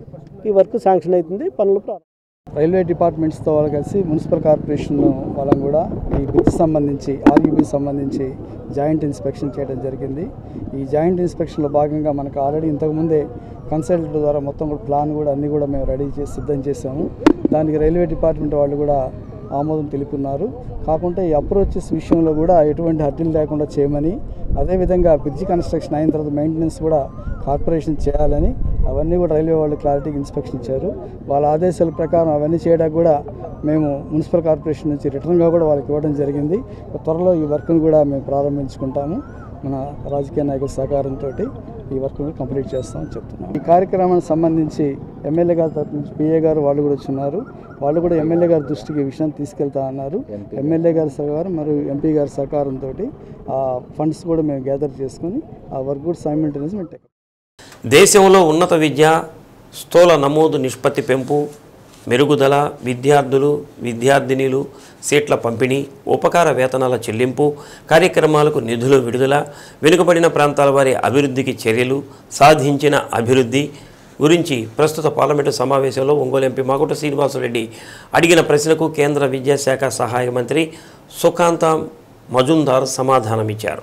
[SPEAKER 12] ఈ వర్క్ శాంక్షన్ అవుతుంది పనులు ప్రారంభం
[SPEAKER 13] రైల్వే డిపార్ట్మెంట్స్తో వాళ్ళు కలిసి మున్సిపల్ కార్పొరేషన్ వాళ్ళని కూడా ఈ బ్రిడ్జ్ సంబంధించి ఆర్యూబీ సంబంధించి జాయింట్ ఇన్స్పెక్షన్ చేయడం జరిగింది ఈ జాయింట్ ఇన్స్పెక్షన్లో భాగంగా మనకు ఆల్రెడీ ఇంతకుముందే కన్సల్టెంట్ ద్వారా మొత్తం కూడా ప్లాన్ కూడా అన్నీ కూడా మేము రెడీ చేసి సిద్ధం చేసాము దానికి రైల్వే డిపార్ట్మెంట్ వాళ్ళు కూడా ఆమోదం తెలుపున్నారు కాకుండా ఈ అప్రోచెస్ విషయంలో కూడా ఎటువంటి హర్డిల్ లేకుండా చేయమని అదేవిధంగా బ్రిడ్జి కన్స్ట్రక్షన్ అయిన తర్వాత మెయింటెనెన్స్ కూడా కార్పొరేషన్ చేయాలని అవన్నీ కూడా రైల్వే వాళ్ళు క్లారిటీకి ఇన్స్పెక్షన్ ఇచ్చారు వాళ్ళ ఆదేశాల ప్రకారం అవన్నీ చేయడానికి కూడా మేము మున్సిపల్ కార్పొరేషన్ నుంచి రిటర్న్గా కూడా వాళ్ళకి ఇవ్వడం జరిగింది త్వరలో ఈ వర్క్ను కూడా మేము ప్రారంభించుకుంటాము మన రాజకీయ నాయకుల సహకారంతో ఈ వర్క్ను కంప్లీట్ చేస్తామని చెప్తున్నాం ఈ కార్యక్రమానికి సంబంధించి ఎమ్మెల్యే గారి తరపు నుంచి పిఏ గారు వాళ్ళు కూడా వచ్చినారు వాళ్ళు కూడా ఎమ్మెల్యే గారి దృష్టికి ఈ విషయం తీసుకెళ్తా అన్నారు ఎమ్మెల్యే గారి సహకారం మరియు ఎంపీ గారి సహకారంతో ఆ ఫండ్స్ కూడా మేము గ్యాదర్ చేసుకొని ఆ వర్క్ కూడా సైమిల్టేనియస్ మేము take
[SPEAKER 1] దేశంలో ఉన్నత విద్య స్థూల నమోదు నిష్పత్తి పెంపు మెరుగుదల విద్యార్థులు విద్యార్థినిలు సీట్ల పంపిణీ ఉపకార వేతనాల చెల్లింపు కార్యక్రమాలకు నిధుల విడుదల వెనుకబడిన ప్రాంతాల వారి అభివృద్ధికి చర్యలు సాధించిన అభివృద్ధి గురించి ప్రస్తుత పార్లమెంటు సమావేశంలో ఒంగోలు ఎంపీ మాగుంట శ్రీనివాసరెడ్డి అడిగిన ప్రశ్నకు కేంద్ర విద్యాశాఖ సహాయ మంత్రి సుకాంత మజుందార్ సమాధానమిచ్చారు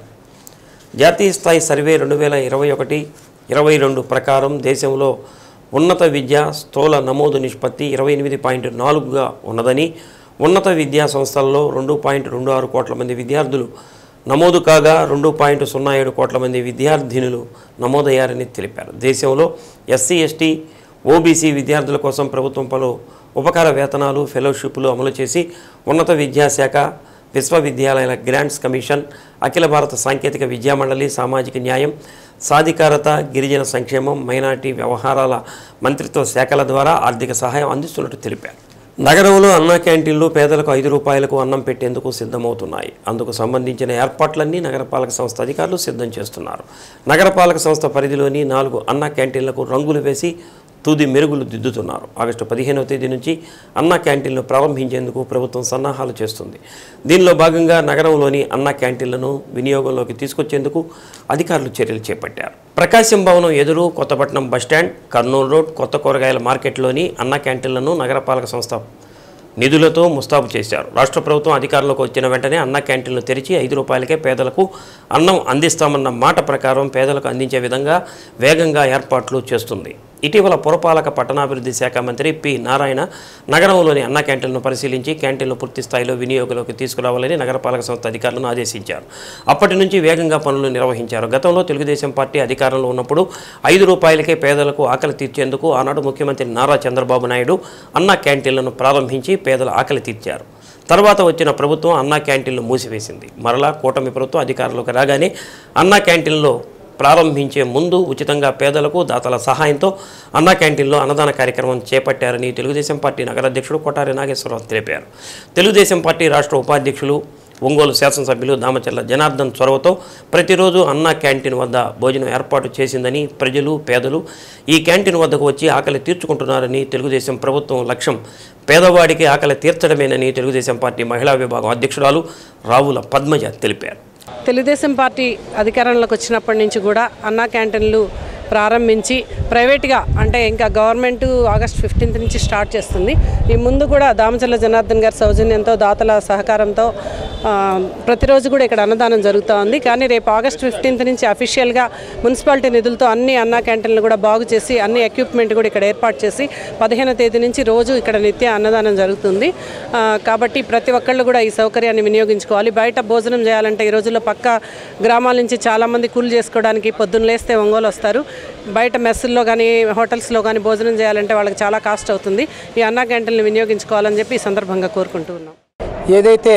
[SPEAKER 1] జాతీయ స్థాయి సర్వే రెండు వేల ఇరవై ఒకటి ఇరవై రెండు ప్రకారం దేశంలో ఉన్నత విద్య స్థూల నమోదు నిష్పత్తి ఇరవై ఎనిమిది పాయింట్ నాలుగుగా ఉన్నదని ఉన్నత విద్యా సంస్థల్లో రెండు పాయింట్ రెండు ఆరు కోట్ల మంది విద్యార్థులు నమోదు కాగా రెండు పాయింట్ సున్నా ఏడు కోట్ల మంది విద్యార్థినులు నమోదయ్యారని తెలిపారు దేశంలో ఎస్సీ ఎస్టీ ఓబీసీ విద్యార్థుల కోసం ప్రభుత్వం పలు ఉపకార వేతనాలు ఫెలోషిప్లు అమలు చేసి ఉన్నత విద్యాశాఖ విశ్వవిద్యాలయాల గ్రాంట్స్ కమిషన్ అఖిల భారత సాంకేతిక విద్యామండలి సామాజిక న్యాయం సాధికారత గిరిజన సంక్షేమం మైనార్టీ వ్యవహారాల మంత్రిత్వ శాఖల ద్వారా ఆర్థిక సహాయం అందిస్తున్నట్టు తెలిపారు నగరంలో అన్నా క్యాంటీన్లు పేదలకు ఐదు రూపాయలకు అన్నం పెట్టేందుకు సిద్ధమవుతున్నాయి అందుకు సంబంధించిన ఏర్పాట్లన్నీ నగరపాలక సంస్థ అధికారులు సిద్ధం చేస్తున్నారు నగరపాలక సంస్థ పరిధిలోని నాలుగు అన్నా క్యాంటీన్లకు రంగులు వేసి తుది మెరుగులు దిద్దుతున్నారు ఆగస్టు పదిహేనవ తేదీ నుంచి అన్నా క్యాంటీన్లు ప్రారంభించేందుకు ప్రభుత్వం సన్నాహాలు చేస్తుంది దీనిలో భాగంగా నగరంలోని అన్నా క్యాంటీన్లను వినియోగంలోకి తీసుకొచ్చేందుకు అధికారులు చర్యలు చేపట్టారు ప్రకాశం భవనం ఎదురు కొత్తపట్నం బస్టాండ్ కర్నూలు రోడ్ కొత్త కూరగాయల మార్కెట్లోని అన్నా క్యాంటీన్లను నగరపాలక సంస్థ నిధులతో ముస్తాబు చేశారు రాష్ట్ర ప్రభుత్వం అధికారంలోకి వచ్చిన వెంటనే అన్న క్యాంటీన్లు తెరిచి ఐదు రూపాయలకే పేదలకు అన్నం అందిస్తామన్న మాట ప్రకారం పేదలకు అందించే విధంగా వేగంగా ఏర్పాట్లు చేస్తుంది ఇటీవల పురపాలక పట్టణాభివృద్ధి శాఖ మంత్రి పి నారాయణ నగరంలోని అన్న క్యాంటీన్లను పరిశీలించి క్యాంటీన్లు పూర్తి స్థాయిలో వినియోగంలోకి తీసుకురావాలని నగరపాలక సంస్థ అధికారులను ఆదేశించారు అప్పటి నుంచి వేగంగా పనులు నిర్వహించారు గతంలో తెలుగుదేశం పార్టీ అధికారంలో ఉన్నప్పుడు ఐదు రూపాయలకే పేదలకు ఆకలి తీర్చేందుకు ఆనాడు ముఖ్యమంత్రి నారా చంద్రబాబు నాయుడు అన్న క్యాంటీన్లను ప్రారంభించి పేదల ఆకలి తీర్చారు తర్వాత వచ్చిన ప్రభుత్వం అన్నా క్యాంటీన్లు మూసివేసింది మరలా కూటమి ప్రభుత్వం అధికారంలోకి రాగానే అన్నా క్యాంటీన్లో ప్రారంభించే ముందు ఉచితంగా పేదలకు దాతల సహాయంతో అన్నా క్యాంటీన్లో అన్నదాన కార్యక్రమం చేపట్టారని తెలుగుదేశం పార్టీ నగర అధ్యక్షుడు కొటారి నాగేశ్వరరావు తెలిపారు తెలుగుదేశం పార్టీ రాష్ట్ర ఉపాధ్యక్షులు ఒంగోలు శాసనసభ్యులు దామచర్ల జనార్దన్ చొరవతో ప్రతిరోజు అన్నా క్యాంటీన్ వద్ద భోజనం ఏర్పాటు చేసిందని ప్రజలు పేదలు ఈ క్యాంటీన్ వద్దకు వచ్చి ఆకలి తీర్చుకుంటున్నారని తెలుగుదేశం ప్రభుత్వం లక్ష్యం పేదవాడికి ఆకలి తీర్చడమేనని తెలుగుదేశం పార్టీ మహిళా విభాగం అధ్యక్షురాలు రావుల పద్మజ తెలిపారు
[SPEAKER 14] తెలుగుదేశం పార్టీ అధికారంలోకి వచ్చినప్పటి నుంచి కూడా అన్నా క్యాంటీన్లు ప్రారంభించి ప్రైవేట్గా అంటే ఇంకా గవర్నమెంట్ ఆగస్ట్ ఫిఫ్టీన్త్ నుంచి స్టార్ట్ చేస్తుంది ఈ ముందు కూడా దామచర్ల జనార్దన్ గారి సౌజన్యంతో దాతల సహకారంతో ఆ, ప్రతిరోజు కూడా ఇక్కడ అన్నదానం జరుగుతూ ఉంది కానీ రేపు ఆగస్ట్ ఫిఫ్టీన్త్ నుంచి అఫీషియల్గా మున్సిపాలిటీ నిధులతో అన్ని అన్నా క్యాంటీన్లు కూడా బాగు చేసి అన్ని ఎక్విప్మెంట్ కూడా ఇక్కడ ఏర్పాటు చేసి పదిహేనో తేదీ నుంచి రోజు ఇక్కడ నిత్య అన్నదానం జరుగుతుంది ఆ, కాబట్టి ప్రతి ఒక్కళ్ళు కూడా ఈ సౌకర్యాన్ని వినియోగించుకోవాలి బయట భోజనం చేయాలంటే ఈ రోజుల్లో పక్క గ్రామాల నుంచి చాలామంది కూలి చేసుకోవడానికి పొద్దున్న లేస్తే ఒంగోలు వస్తారు బయట మెస్సుల్లో కానీ హోటల్స్లో కానీ భోజనం చేయాలంటే వాళ్ళకి చాలా కాస్ట్ అవుతుంది ఈ అన్నా క్యాంటీన్లు వినియోగించుకోవాలని చెప్పి ఈ సందర్భంగా కోరుకుంటూ ఉన్నాం
[SPEAKER 15] ఏదైతే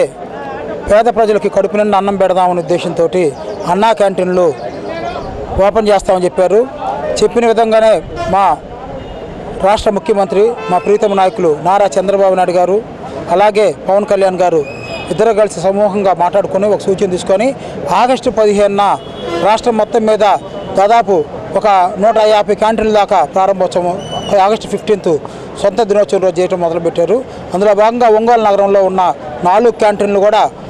[SPEAKER 15] పేద ప్రజలకి కడుపు నిండా అన్నం పెడదామనే ఉద్దేశంతో అన్నా క్యాంటీన్లు ఓపెన్ చేస్తామని చెప్పారు చెప్పిన విధంగానే మా రాష్ట్ర ముఖ్యమంత్రి మా ప్రీతమ నాయకులు నారా చంద్రబాబు నాయుడు గారు అలాగే పవన్ కళ్యాణ్ గారు ఇద్దరు కలిసి సమూహంగా మాట్లాడుకొని ఒక సూచన తీసుకొని ఆగస్టు పదిహేనున రాష్ట్రం మొత్తం మీద దాదాపు ఒక నూట యాభై క్యాంటీన్ల దాకా ప్రారంభోత్సవం ఆగస్టు ఫిఫ్టీన్త్ సొంత దినోత్సవం రోజు చేయడం మొదలుపెట్టారు అందులో భాగంగా ఒంగోలు నగరంలో ఉన్న నాలుగు క్యాంటీన్లు కూడా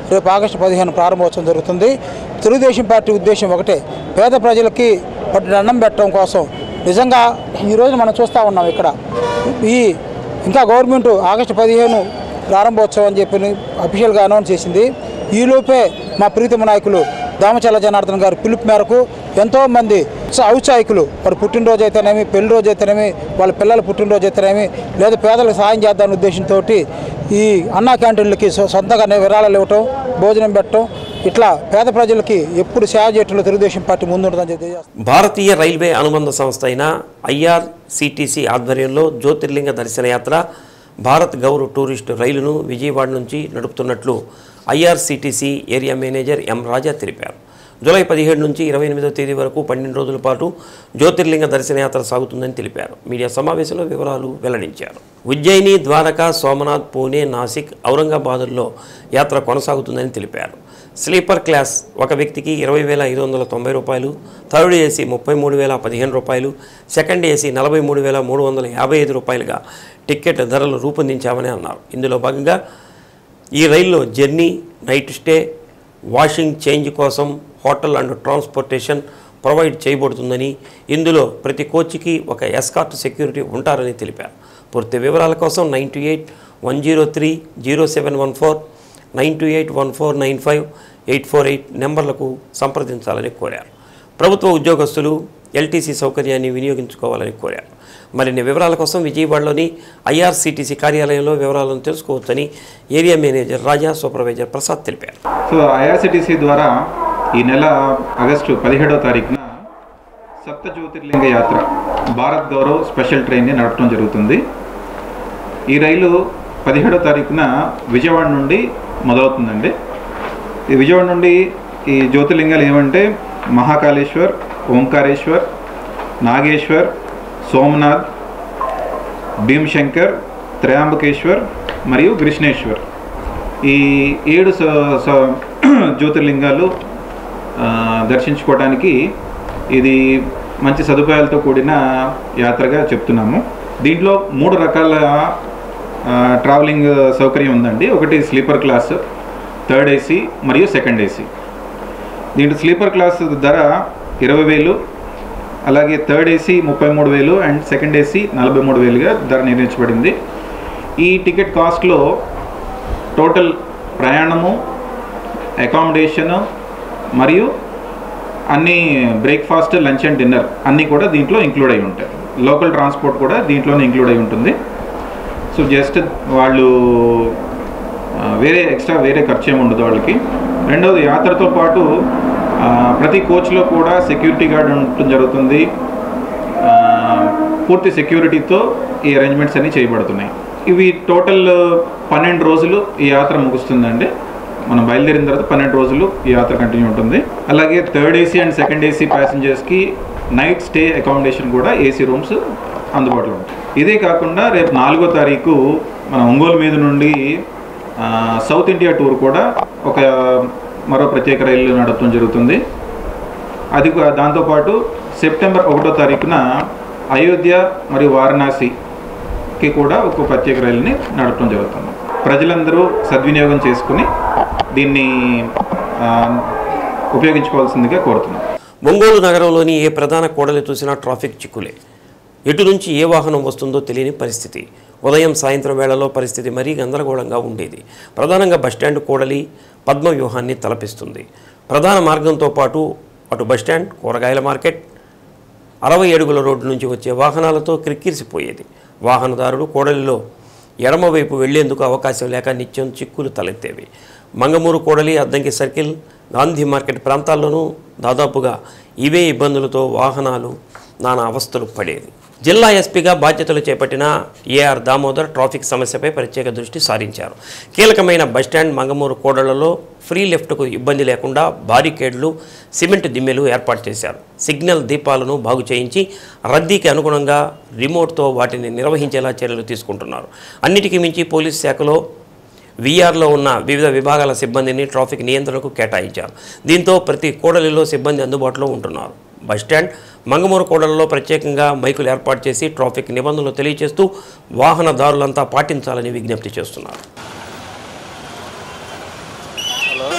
[SPEAKER 15] రేపు ఆగస్టు పదిహేను ప్రారంభోత్సవం జరుగుతుంది తెలుగుదేశం పార్టీ ఉద్దేశం ఒకటే పేద ప్రజలకి పట్టు అన్నం పెట్టడం కోసం నిజంగా ఈరోజు మనం చూస్తూ ఉన్నాం ఇక్కడ ఈ ఇంకా గవర్నమెంట్ ఆగస్టు పదిహేను ప్రారంభోత్సవం అని చెప్పి అఫీషియల్గా అనౌన్స్ చేసింది ఈలోపే మా ప్రీతమ నాయకులు దామచల్ల జనార్దన్ గారి పిలుపు మేరకు ఎంతోమంది ఔత్సాహికులు వారి పుట్టినరోజు అయితేనేమి పెళ్లి రోజు అయితేనేమి వాళ్ళ పిల్లల పుట్టినరోజు అయితేనేమి లేదా పేదలకు సహాయం చేద్దామనే ఉద్దేశంతో ఈ అన్నా క్యాంటీన్లకి సొ- సొంతంగానే విరాళాలు ఇవ్వటం భోజనం పెట్టడం ఇట్లా పేద ప్రజలకి ఎప్పుడు సేవ చేయటంలో తెలుగుదేశం పార్టీ ముందుంటుందని చెప్పి తెలియజేస్తున్నాను.
[SPEAKER 1] భారతీయ రైల్వే అనుబంధ సంస్థ అయిన ఐఆర్సిటిసి ఆధ్వర్యంలో జ్యోతిర్లింగ దర్శన యాత్ర భారత్ గౌరవ్ టూరిస్టు రైలును విజయవాడ నుంచి నడుపుతున్నట్లు IRCTC area manager M Raja తెలిపారు జూలై పదిహేడు నుంచి ఇరవై ఎనిమిదో తేదీ వరకు పన్నెండు రోజుల పాటు జ్యోతిర్లింగ దర్శనయాత్ర సాగుతుందని తెలిపారు మీడియా సమావేశంలో వివరాలు వెల్లడించారు ఉజ్జయిని ద్వారకా సోమనాథ్ పూణే నాసిక్ ఔరంగాబాదుల్లో యాత్ర కొనసాగుతుందని తెలిపారు స్లీపర్ క్లాస్ ఒక వ్యక్తికి ఇరవై వేల ఐదు వందల తొంభై రూపాయలు థర్డ్ ఏసీ ముప్పై మూడు వేల పదిహేను రూపాయలు సెకండ్ ఏసీ నలభై మూడు వేల మూడు వందల యాభై ఐదు రూపాయలుగా టికెట్ ధరలు రూపొందించామని అన్నారు ఇందులో భాగంగా ఈ రైల్లో journey night stay washing change కోసం హోటల్ అండ్ ట్రాన్స్పోర్టేషన్ ప్రొవైడ్ చేయబడుతుందని ఇందులో ప్రతి కోచ్కి ఒక ఎస్కార్ట్ సెక్యూరిటీ ఉంటారని తెలిపారు పూర్తి వివరాల కోసం nine two eight one zero three zero seven one four nine two eight one four nine five eight four eight నెంబర్లకు సంప్రదించాలని కోరారు ప్రభుత్వ ఉద్యోగస్తులు ఎల్టీసీ సౌకర్యాన్ని వినియోగించుకోవాలని కోరారు మరిన్ని వివరాల కోసం విజయవాడలోని ఐఆర్సీటీసీ కార్యాలయంలో వివరాలను తెలుసుకోవచ్చని area manager Raja supervisor Prasad తెలిపారు
[SPEAKER 16] సో ఐఆర్సిటీసీ ద్వారా ఈ నెల ఆగస్టు పదిహేడవ తారీఖున సప్త జ్యోతిర్లింగ యాత్ర భారత్ గౌరవ్ స్పెషల్ ట్రైన్ని నడపడం జరుగుతుంది ఈ రైలు పదిహేడవ తారీఖున విజయవాడ నుండి మొదలవుతుందండి ఈ విజయవాడ నుండి ఈ జ్యోతిర్లింగాలు ఏమంటే మహాకాళేశ్వర్ ఓంకారేశ్వర్ నాగేశ్వర్ సోమనాథ్ భీమశంకర్ త్రయాంబకేశ్వర్ మరియు కృష్ణేశ్వర్ ఈ ఏడు స- స- జ్యోతిర్లింగాలు ఆ, దర్శించుకోవడానికి ఇది మంచి సదుపాయాలతో కూడిన యాత్రగా చెప్తున్నాము దీంట్లో మూడు రకాల ఆ, ట్రావెలింగ్ సౌకర్యం ఉందండి ఒకటి స్లీపర్ క్లాస్ థర్డ్ ఏసీ మరియు సెకండ్ ఏసీ దీంట్లో స్లీపర్ క్లాస్ ధర ఇరవై వేలు అలాగే థర్డ్ ఏసీ ముప్పై మూడు వేలు అండ్ సెకండ్ ఏసీ నలభై మూడు వేలుగా ధర నిర్ణయించబడింది ఈ టికెట్ కాస్ట్లో టోటల్ ప్రయాణము అకామిడేషను మరియు అన్ని బ్రేక్ఫాస్ట్ లంచ్ అండ్ డిన్నర్ అన్నీ కూడా దీంట్లో ఇంక్లూడ్ అయి ఉంటాయి లోకల్ ట్రాన్స్పోర్ట్ కూడా దీంట్లోనే ఇంక్లూడ్ అయి ఉంటుంది సో జస్ట్ వాళ్ళు ఆ, వేరే ఎక్స్ట్రా వేరే ఖర్చు ఏమి ఉండదు వాళ్ళకి రెండవది యాత్రతో పాటు ఆ, ప్రతి కోచ్లో కూడా సెక్యూరిటీ గార్డ్ ఉండటం జరుగుతుంది ఆ, పూర్తి సెక్యూరిటీతో ఈ అరేంజ్మెంట్స్ అన్నీ చేయబడుతున్నాయి ఇవి టోటల్ పన్నెండు రోజులు ఈ యాత్ర ముగుస్తుందండి మనం బయలుదేరిన తర్వాత పన్నెండు రోజులు ఈ యాత్ర కంటిన్యూ ఉంటుంది అలాగే third AC and second AC ప్యాసింజర్స్కి నైట్ స్టే అకామిడేషన్ కూడా ఏసీ రూమ్స్ అందుబాటులో ఉంటాయి ఇదే కాకుండా రేపు నాలుగో తారీఖు మన ఒంగోలు మీద నుండి ఆ, సౌత్ ఇండియా టూర్ కూడా ఒక మరో ప్రత్యేక రైలు నడపడం జరుగుతుంది అది కూడా- దాంతోపాటు సెప్టెంబర్ ఒకటో తారీఖున అయోధ్య మరియు వారణాసికి కూడా ఒక ప్రత్యేక రైలుని నడపడం జరుగుతుంది ప్రజలందరూ సద్వినియోగం చేసుకుని దీన్ని ఆ, ఉపయోగించుకోవాల్సిందిగా కోరుతున్నాం
[SPEAKER 1] ఒంగోలు నగరంలోని ఏ ప్రధాన కూడలి చూసినా ట్రాఫిక్ చిక్కులే ఎటు నుంచి ఏ వాహనం వస్తుందో తెలియని పరిస్థితి ఉదయం సాయంత్రం వేళలో పరిస్థితి మరీ గందరగోళంగా ఉండేది ప్రధానంగా బస్టాండ్ కూడలి పద్మ వ్యూహాన్ని తలపిస్తుంది ప్రధాన మార్గంతో పాటు అటు బస్టాండ్ కూరగాయల మార్కెట్ అరవై అడుగుల రోడ్డు నుంచి వచ్చే వాహనాలతో క్రిక్కిరిసిపోయేది వాహనదారుడు కూడలిలో ఎడమవైపు వెళ్లేందుకు అవకాశం లేక నిత్యం చిక్కులు తలెత్తేవి మంగమూరు కూడలి అద్దంకి సర్కిల్ గాంధీ మార్కెట్ ప్రాంతాల్లోనూ దాదాపుగా ఇవే ఇబ్బందులతో వాహనాలు నానా అవస్థలు పడేది జిల్లా ఎస్పీగా బాధ్యతలు చేపట్టిన ఏఆర్ దామోదర్ ట్రాఫిక్ సమస్యపై ప్రత్యేక దృష్టి సారించారు కీలకమైన బస్టాండ్ మంగమూరు కూడళ్లలో ఫ్రీ లెఫ్ట్కు ఇబ్బంది లేకుండా బారికేడ్లు సిమెంట్ దిమ్మెలు ఏర్పాటు చేశారు సిగ్నల్ దీపాలను బాగు చేయించి రద్దీకి అనుగుణంగా రిమోట్తో వాటిని నిర్వహించేలా చర్యలు తీసుకుంటున్నారు అన్నిటికీ మించి పోలీస్ శాఖలో వీఆర్లో ఉన్న వివిధ విభాగాల సిబ్బందిని ట్రాఫిక్ నియంత్రణకు కేటాయించారు దీంతో ప్రతి కూడలిలో సిబ్బంది అందుబాటులో ఉంటున్నారు బస్టాండ్ మంగమూరు కూడలలో ప్రత్యేకంగా మైకులు ఏర్పాటు చేసి ట్రాఫిక్ నిబంధనలు తెలియజేస్తూ వాహనదారులంతా పాటించాలని విజ్ఞప్తి చేస్తున్నారు
[SPEAKER 17] హలో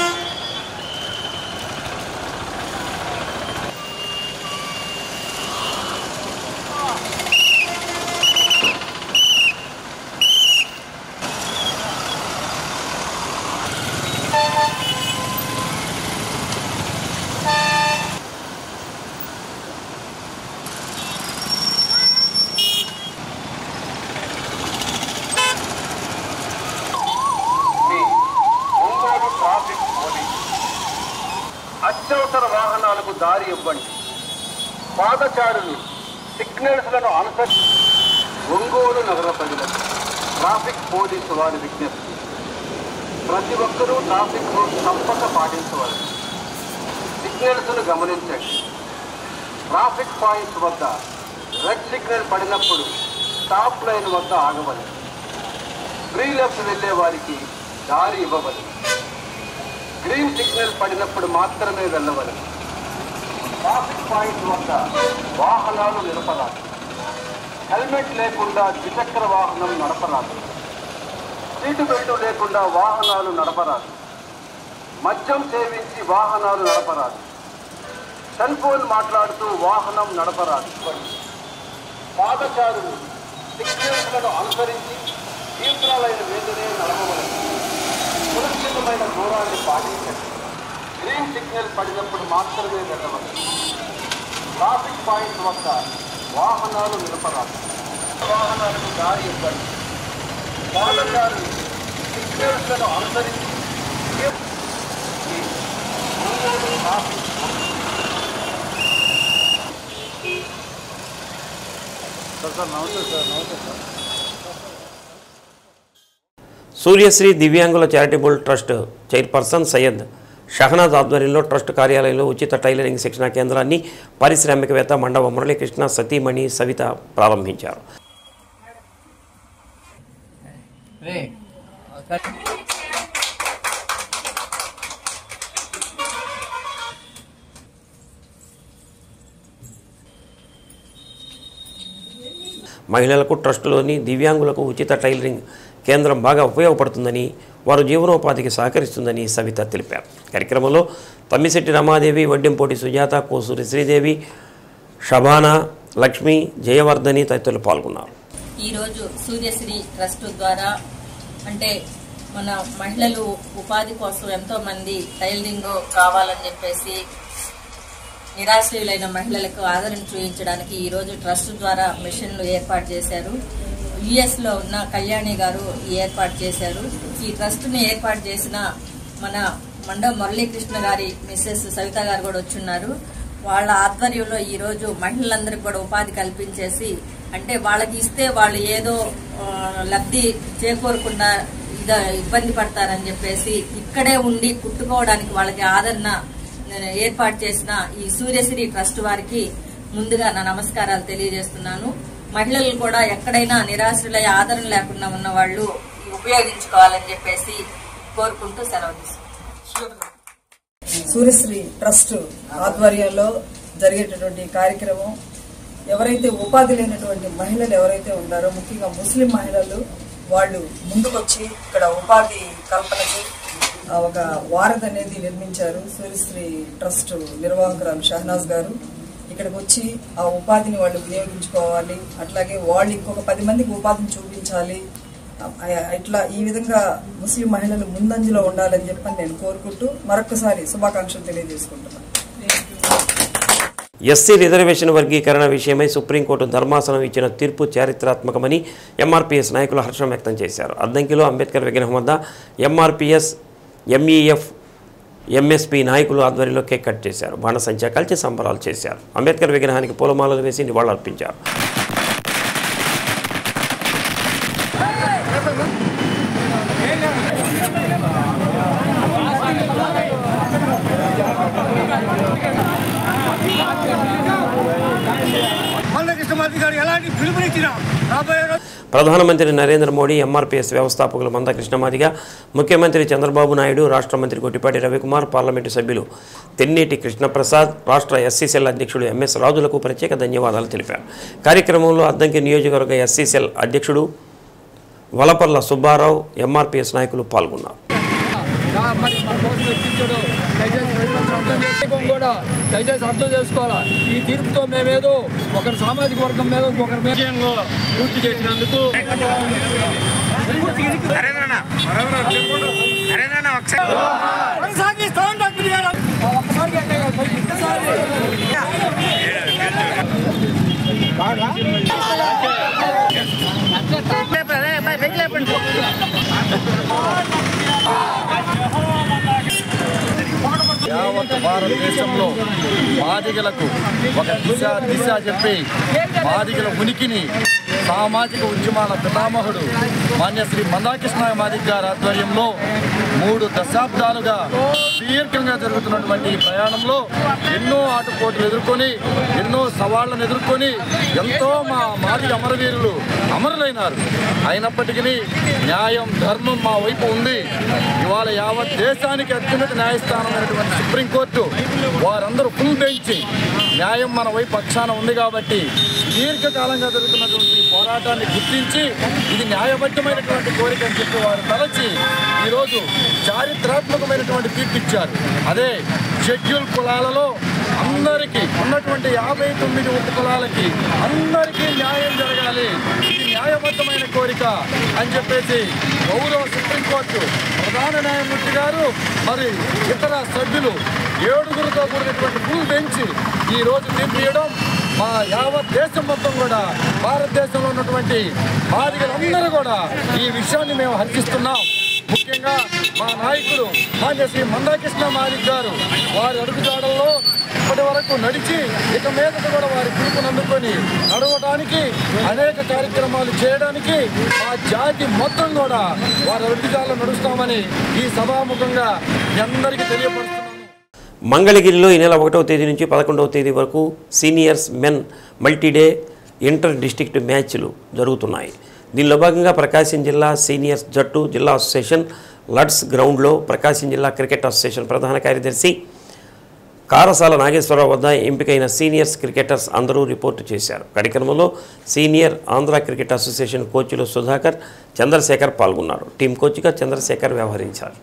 [SPEAKER 17] అత్యవసర వాహనాలకు దారి ఇవ్వండి పాదచారులు సిగ్నల్స్లను అనుసరి ఒంగోలు నగర ప్రజలకు ట్రాఫిక్ పోలీసు వారి విజ్ఞప్తి ప్రతి ఒక్కరూ ట్రాఫిక్ రూల్స్ తప్పక పాటించవాలి సిగ్నల్స్ను గమనించండి ట్రాఫిక్ పాయింట్స్ వద్ద రెడ్ సిగ్నల్ పడినప్పుడు స్టాప్ లైన్ వద్ద ఆగవలెను ఫ్రీ లెఫ్ట్ వెళ్ళే వారికి దారి ఇవ్వవలెను గ్రీన్ సిగ్నల్ పడినప్పుడు మాత్రమే వెళ్ళవలెను ట్రాఫిక్ పాయింట్ వద్ద వాహనాలు నిలపరాదు హెల్మెట్ లేకుండా ద్విచక్ర వాహనం నడపరాదు సీటు బెల్ట్ లేకుండా వాహనాలు నడపరాదు మద్యం సేవించి వాహనాలు నడపరాదు సెల్ ఫోన్ మాట్లాడుతూ వాహనం నడపరాదు పాదచారులు సిగ్నల్స్లను అనుసరించి తీవ్రాలైన వేదనే నడపవలదు సురక్షితమైన దూరాన్ని పాటించండి గ్రీన్ సిగ్నల్ పడినప్పుడు మాత్రమే వెళ్ళవలదు ట్రాఫిక్ పాయింట్ వద్ద వాహనాలు నిలపరాదు వాహనాలకు దారి ఇవ్వండి పాదచారులు సిగ్నల్స్లను అనుసరించి ట్రాఫిక్
[SPEAKER 9] సార్ సార్ నమస్తే సార్ నమస్తే సార్
[SPEAKER 1] సూర్యశ్రీ దివ్యాంగుల charitable trust chairperson Syed Shahnaz ఆధ్వర్యంలో ట్రస్ట్ కార్యాలయంలో ఉచిత టైలరింగ్ శిక్షణా కేంద్రాన్ని పారిశ్రామికవేత్త మండవ మురళీకృష్ణ సతీమణి సవిత ప్రారంభించారు మహిళలకు ట్రస్టులోని దివ్యాంగులకు ఉచిత టైలరింగ్ కేంద్రం బాగా ఉపయోగపడుతుందని వారు జీవనోపాధికి సహకరిస్తుందని సవిత తెలిపారు కార్యక్రమంలో తమ్మిశెట్టి రమాదేవి వడ్డెంపోటి సుజాత కోసూరి శ్రీదేవి షబానా లక్ష్మి జయవర్ధని తదితరులు పాల్గొన్నారు
[SPEAKER 18] ఈరోజు సూర్యశ్రీ ట్రస్ట్ ద్వారా అంటే మన మహిళలు ఉపాధి కోసం ఎంతో మంది టైలరింగ్ కావాలని చెప్పేసి నిరాశ్రయులైన మహిళలకు ఆదరణ చూపించడానికి ఈ రోజు ట్రస్ట్ ద్వారా మిషన్లు ఏర్పాటు చేశారు యుఎస్ లో ఉన్న కళ్యాణి గారు ఈ ఏర్పాటు చేశారు ఈ ట్రస్ట్ ని ఏర్పాటు చేసిన మన మండ మురళీకృష్ణ గారి మిస్సెస్ సవిత గారు కూడా వచ్చున్నారు వాళ్ళ ఆధ్వర్యంలో ఈ రోజు మహిళలందరికీ కూడా ఉపాధి కల్పించేసి అంటే వాళ్ళకి ఇస్తే వాళ్ళు ఏదో ఆ, లబ్ధి చేకూరకుండా ఇద ఇబ్బంది పడతారని చెప్పేసి ఇక్కడే ఉండి కుట్టుకోవడానికి వాళ్ళకి ఆదరణ నేను ఏర్పాటు చేసిన ఈ సూర్యశ్రీ ట్రస్ట్ వారికి ముందుగా నా నమస్కారాలు తెలియజేస్తున్నాను మహిళలు కూడా ఎక్కడైనా నిరాశ్రులై ఆదరణ లేకుండా ఉన్న వాళ్ళు ఉపయోగించుకోవాలని చెప్పేసి కోరుకుంటూ సెలవు తీసుకుంటాను
[SPEAKER 19] సూర్యశ్రీ ట్రస్ట్ ఆధ్వర్యంలో జరిగేటటువంటి కార్యక్రమం ఎవరైతే ఉపాధి లేనటువంటి మహిళలు ఎవరైతే ఉన్నారో ముఖ్యంగా ముస్లిం మహిళలు వాళ్ళు ముందుకొచ్చి ఇక్కడ ఉపాధి కల్పనకి ఆ, ఒక వారధి అనేది నిర్మించారు సూర్యశ్రీ ట్రస్ట్ నిర్వాహకురాలు షహనాజ్ గారు ఇక్కడికి వచ్చి ఆ ఉపాధిని వాళ్ళు వినియోగించుకోవాలి అట్లాగే వాళ్ళు ఇంకొక పది మందికి ఉపాధిని చూపించాలి ఆ- ఇట్లా ఈ విధంగా ముస్లిం మహిళలు ముందంజలో ఉండాలని చెప్పని నేను కోరుకుంటూ మరొకసారి శుభాకాంక్షలు తెలియజేసుకుంటున్నాను
[SPEAKER 1] ఎస్సీ రిజర్వేషన్ వర్గీకరణ విషయమై సుప్రీంకోర్టు ధర్మాసనం ఇచ్చిన తీర్పు చారిత్రాత్మకమని ఎంఆర్పీఎస్ నాయకులు హర్షం వ్యక్తం చేశారు అద్దంకిలో అంబేద్కర్ విగ్రహం వద్ద ఎంఆర్పీఎస్ ఎంఈఎఫ్ ఎంఎస్పీ నాయకులు ఆధ్వర్యంలో కేక్ కట్ చేశారు బాణసంచా కలిసి సంబరాలు చేశారు అంబేద్కర్ విగ్రహానికి పూలమాలలు వేసి నివాళులర్పించారు
[SPEAKER 20] కృష్ణమాధి గారు ఎలాంటి పిలుపునిచ్చినా రాబోయే రోజు
[SPEAKER 1] ప్రధానమంత్రి నరేంద్ర మోడీ ఎంఆర్పీఎస్ వ్యవస్థాపకులు మంద కృష్ణమాదిగా ముఖ్యమంత్రి చంద్రబాబు నాయుడు రాష్ట్ర మంత్రి గొట్టిపాటి రవికుమార్ పార్లమెంటు సభ్యులు తెన్నేటి కృష్ణప్రసాద్ రాష్ట్ర ఎస్సీసెల్ అధ్యక్షుడు ఎంఎస్ రాజులకు ప్రత్యేక ధన్యవాదాలు తెలిపారు కార్యక్రమంలో అద్దంకి నియోజకవర్గ ఎస్సీసెల్ అధ్యక్షుడు వలపర్ల సుబ్బారావు ఎంఆర్పీఎస్ నాయకులు పాల్గొన్నారు
[SPEAKER 21] మరి మన కోసం ఎక్కించాడు దయచేసి రైతులందరూ అర్థం చేసుకోవడం కూడా దయచేసి అర్థం చేసుకోవాలా ఈ తీర్పుతో మేమేదో ఒకరి సామాజిక వర్గం మీద ఒకరి మీద పూర్తి చేసినందుకు
[SPEAKER 20] కొనసాగిస్తాం డాక్టర్ గారు
[SPEAKER 21] ఒక్కసారి
[SPEAKER 20] యావత్
[SPEAKER 2] భారతదేశంలో మాదిగలకు ఒక దిశ దిశ చెప్పి మాదిగల ఉనికిని సామాజిక ఉద్యమాల పితామహుడు మాన్య శ్రీ మందాకృష్ణ మాదిక్ గారి ఆధ్వర్యంలో మూడు దశాబ్దాలుగా దీర్ఘంగా జరుగుతున్నటువంటి ఈ ప్రయాణంలో ఎన్నో ఆటుపోట్లు ఎదుర్కొని ఎన్నో సవాళ్లను ఎదుర్కొని ఎంతో మా మాదిగ అమరవీరులు అమరులైనారు అయినప్పటికీ న్యాయం ధర్మం మా వైపు ఉంది ఇవాళ యావత్ దేశానికి అత్యున్నత న్యాయస్థానమైనటువంటి సుప్రీంకోర్టు వారందరూ ఫుల్ బెంచ్ న్యాయం మన వైపు పక్షాన ఉంది కాబట్టి దీర్ఘకాలంగా జరుగుతున్నటువంటి ఈ పోరాటాన్ని గుర్తించి ఇది న్యాయబద్ధమైనటువంటి కోరిక అని చెప్పి వారు తలచి ఈరోజు చారిత్రాత్మకమైనటువంటి తీర్పు ఇచ్చారు అదే షెడ్యూల్ కులాలలో అందరికీ ఉన్నటువంటి యాభై తొమ్మిది ఉప కులాలకి అందరికీ న్యాయం జరగాలి ఇది న్యాయబద్ధమైన కోరిక అని చెప్పేసి గౌరవ సుప్రీంకోర్టు ప్రధాన న్యాయమూర్తి గారు మరి ఇతర సభ్యులు ఏడుగురితో కూడినటువంటి ఫుల్ బెంచ్ ఈ రోజు తీర్పు ఇవ్వడం మా యావత్ దేశం మొత్తం కూడా భారతదేశంలో ఉన్నటువంటి బాధితులందరూ కూడా ఈ విషయాన్ని మేము హర్షిస్తున్నాం ముఖ్యంగా మా నాయకుడు మాన్య శ్రీ మందాకృష్ణ మాలిక్ గారు వారి అడుగుజాడల్లో ఇప్పటి వరకు నడిచి ఇక మీదట కూడా వారి పిలుపుని అందుకొని నడవడానికి అనేక కార్యక్రమాలు చేయడానికి మా జాతి మొత్తం కూడా వారి అడుగుజాడలో నడుస్తామని ఈ సభాముఖంగా మీ అందరికీ తెలియపరుస్తున్నాను
[SPEAKER 1] మంగళగిరిలో ఈ నెల ఒకటవ తేదీ నుంచి పదకొండవ తేదీ వరకు seniors men multiday inter district మ్యాచ్లు జరుగుతున్నాయి దీనిలో భాగంగా ప్రకాశం జిల్లా సీనియర్స్ జట్టు జిల్లా అసోసియేషన్ లడ్స్ గ్రౌండ్లో ప్రకాశం జిల్లా క్రికెట్ అసోసియేషన్ ప్రధాన కార్యదర్శి కారసాల నాగేశ్వరరావు వద్ద ఎంపికైన సీనియర్స్ క్రికెటర్స్ అందరూ రిపోర్టు చేశారు కార్యక్రమంలో సీనియర్ ఆంధ్ర క్రికెట్ అసోసియేషన్ కోచ్లు సుధాకర్ చంద్రశేఖర్ పాల్గొన్నారు టీం కోచ్గా చంద్రశేఖర్ వ్యవహరించారు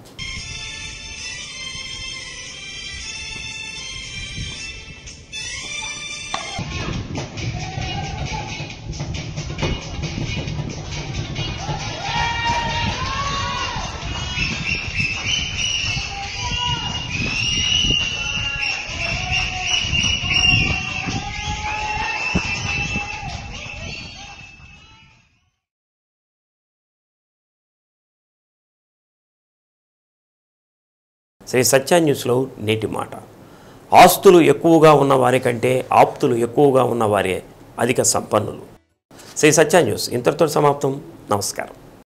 [SPEAKER 1] శ్రీ సత్య న్యూస్లో నేటి మాట ఆస్తులు ఎక్కువగా ఉన్న వారి కంటే ఆప్తులు ఎక్కువగా ఉన్న వారే అధిక సంపన్నులు శ్రీ సత్య న్యూస్ ఇంతటితో సమాప్తం నమస్కారం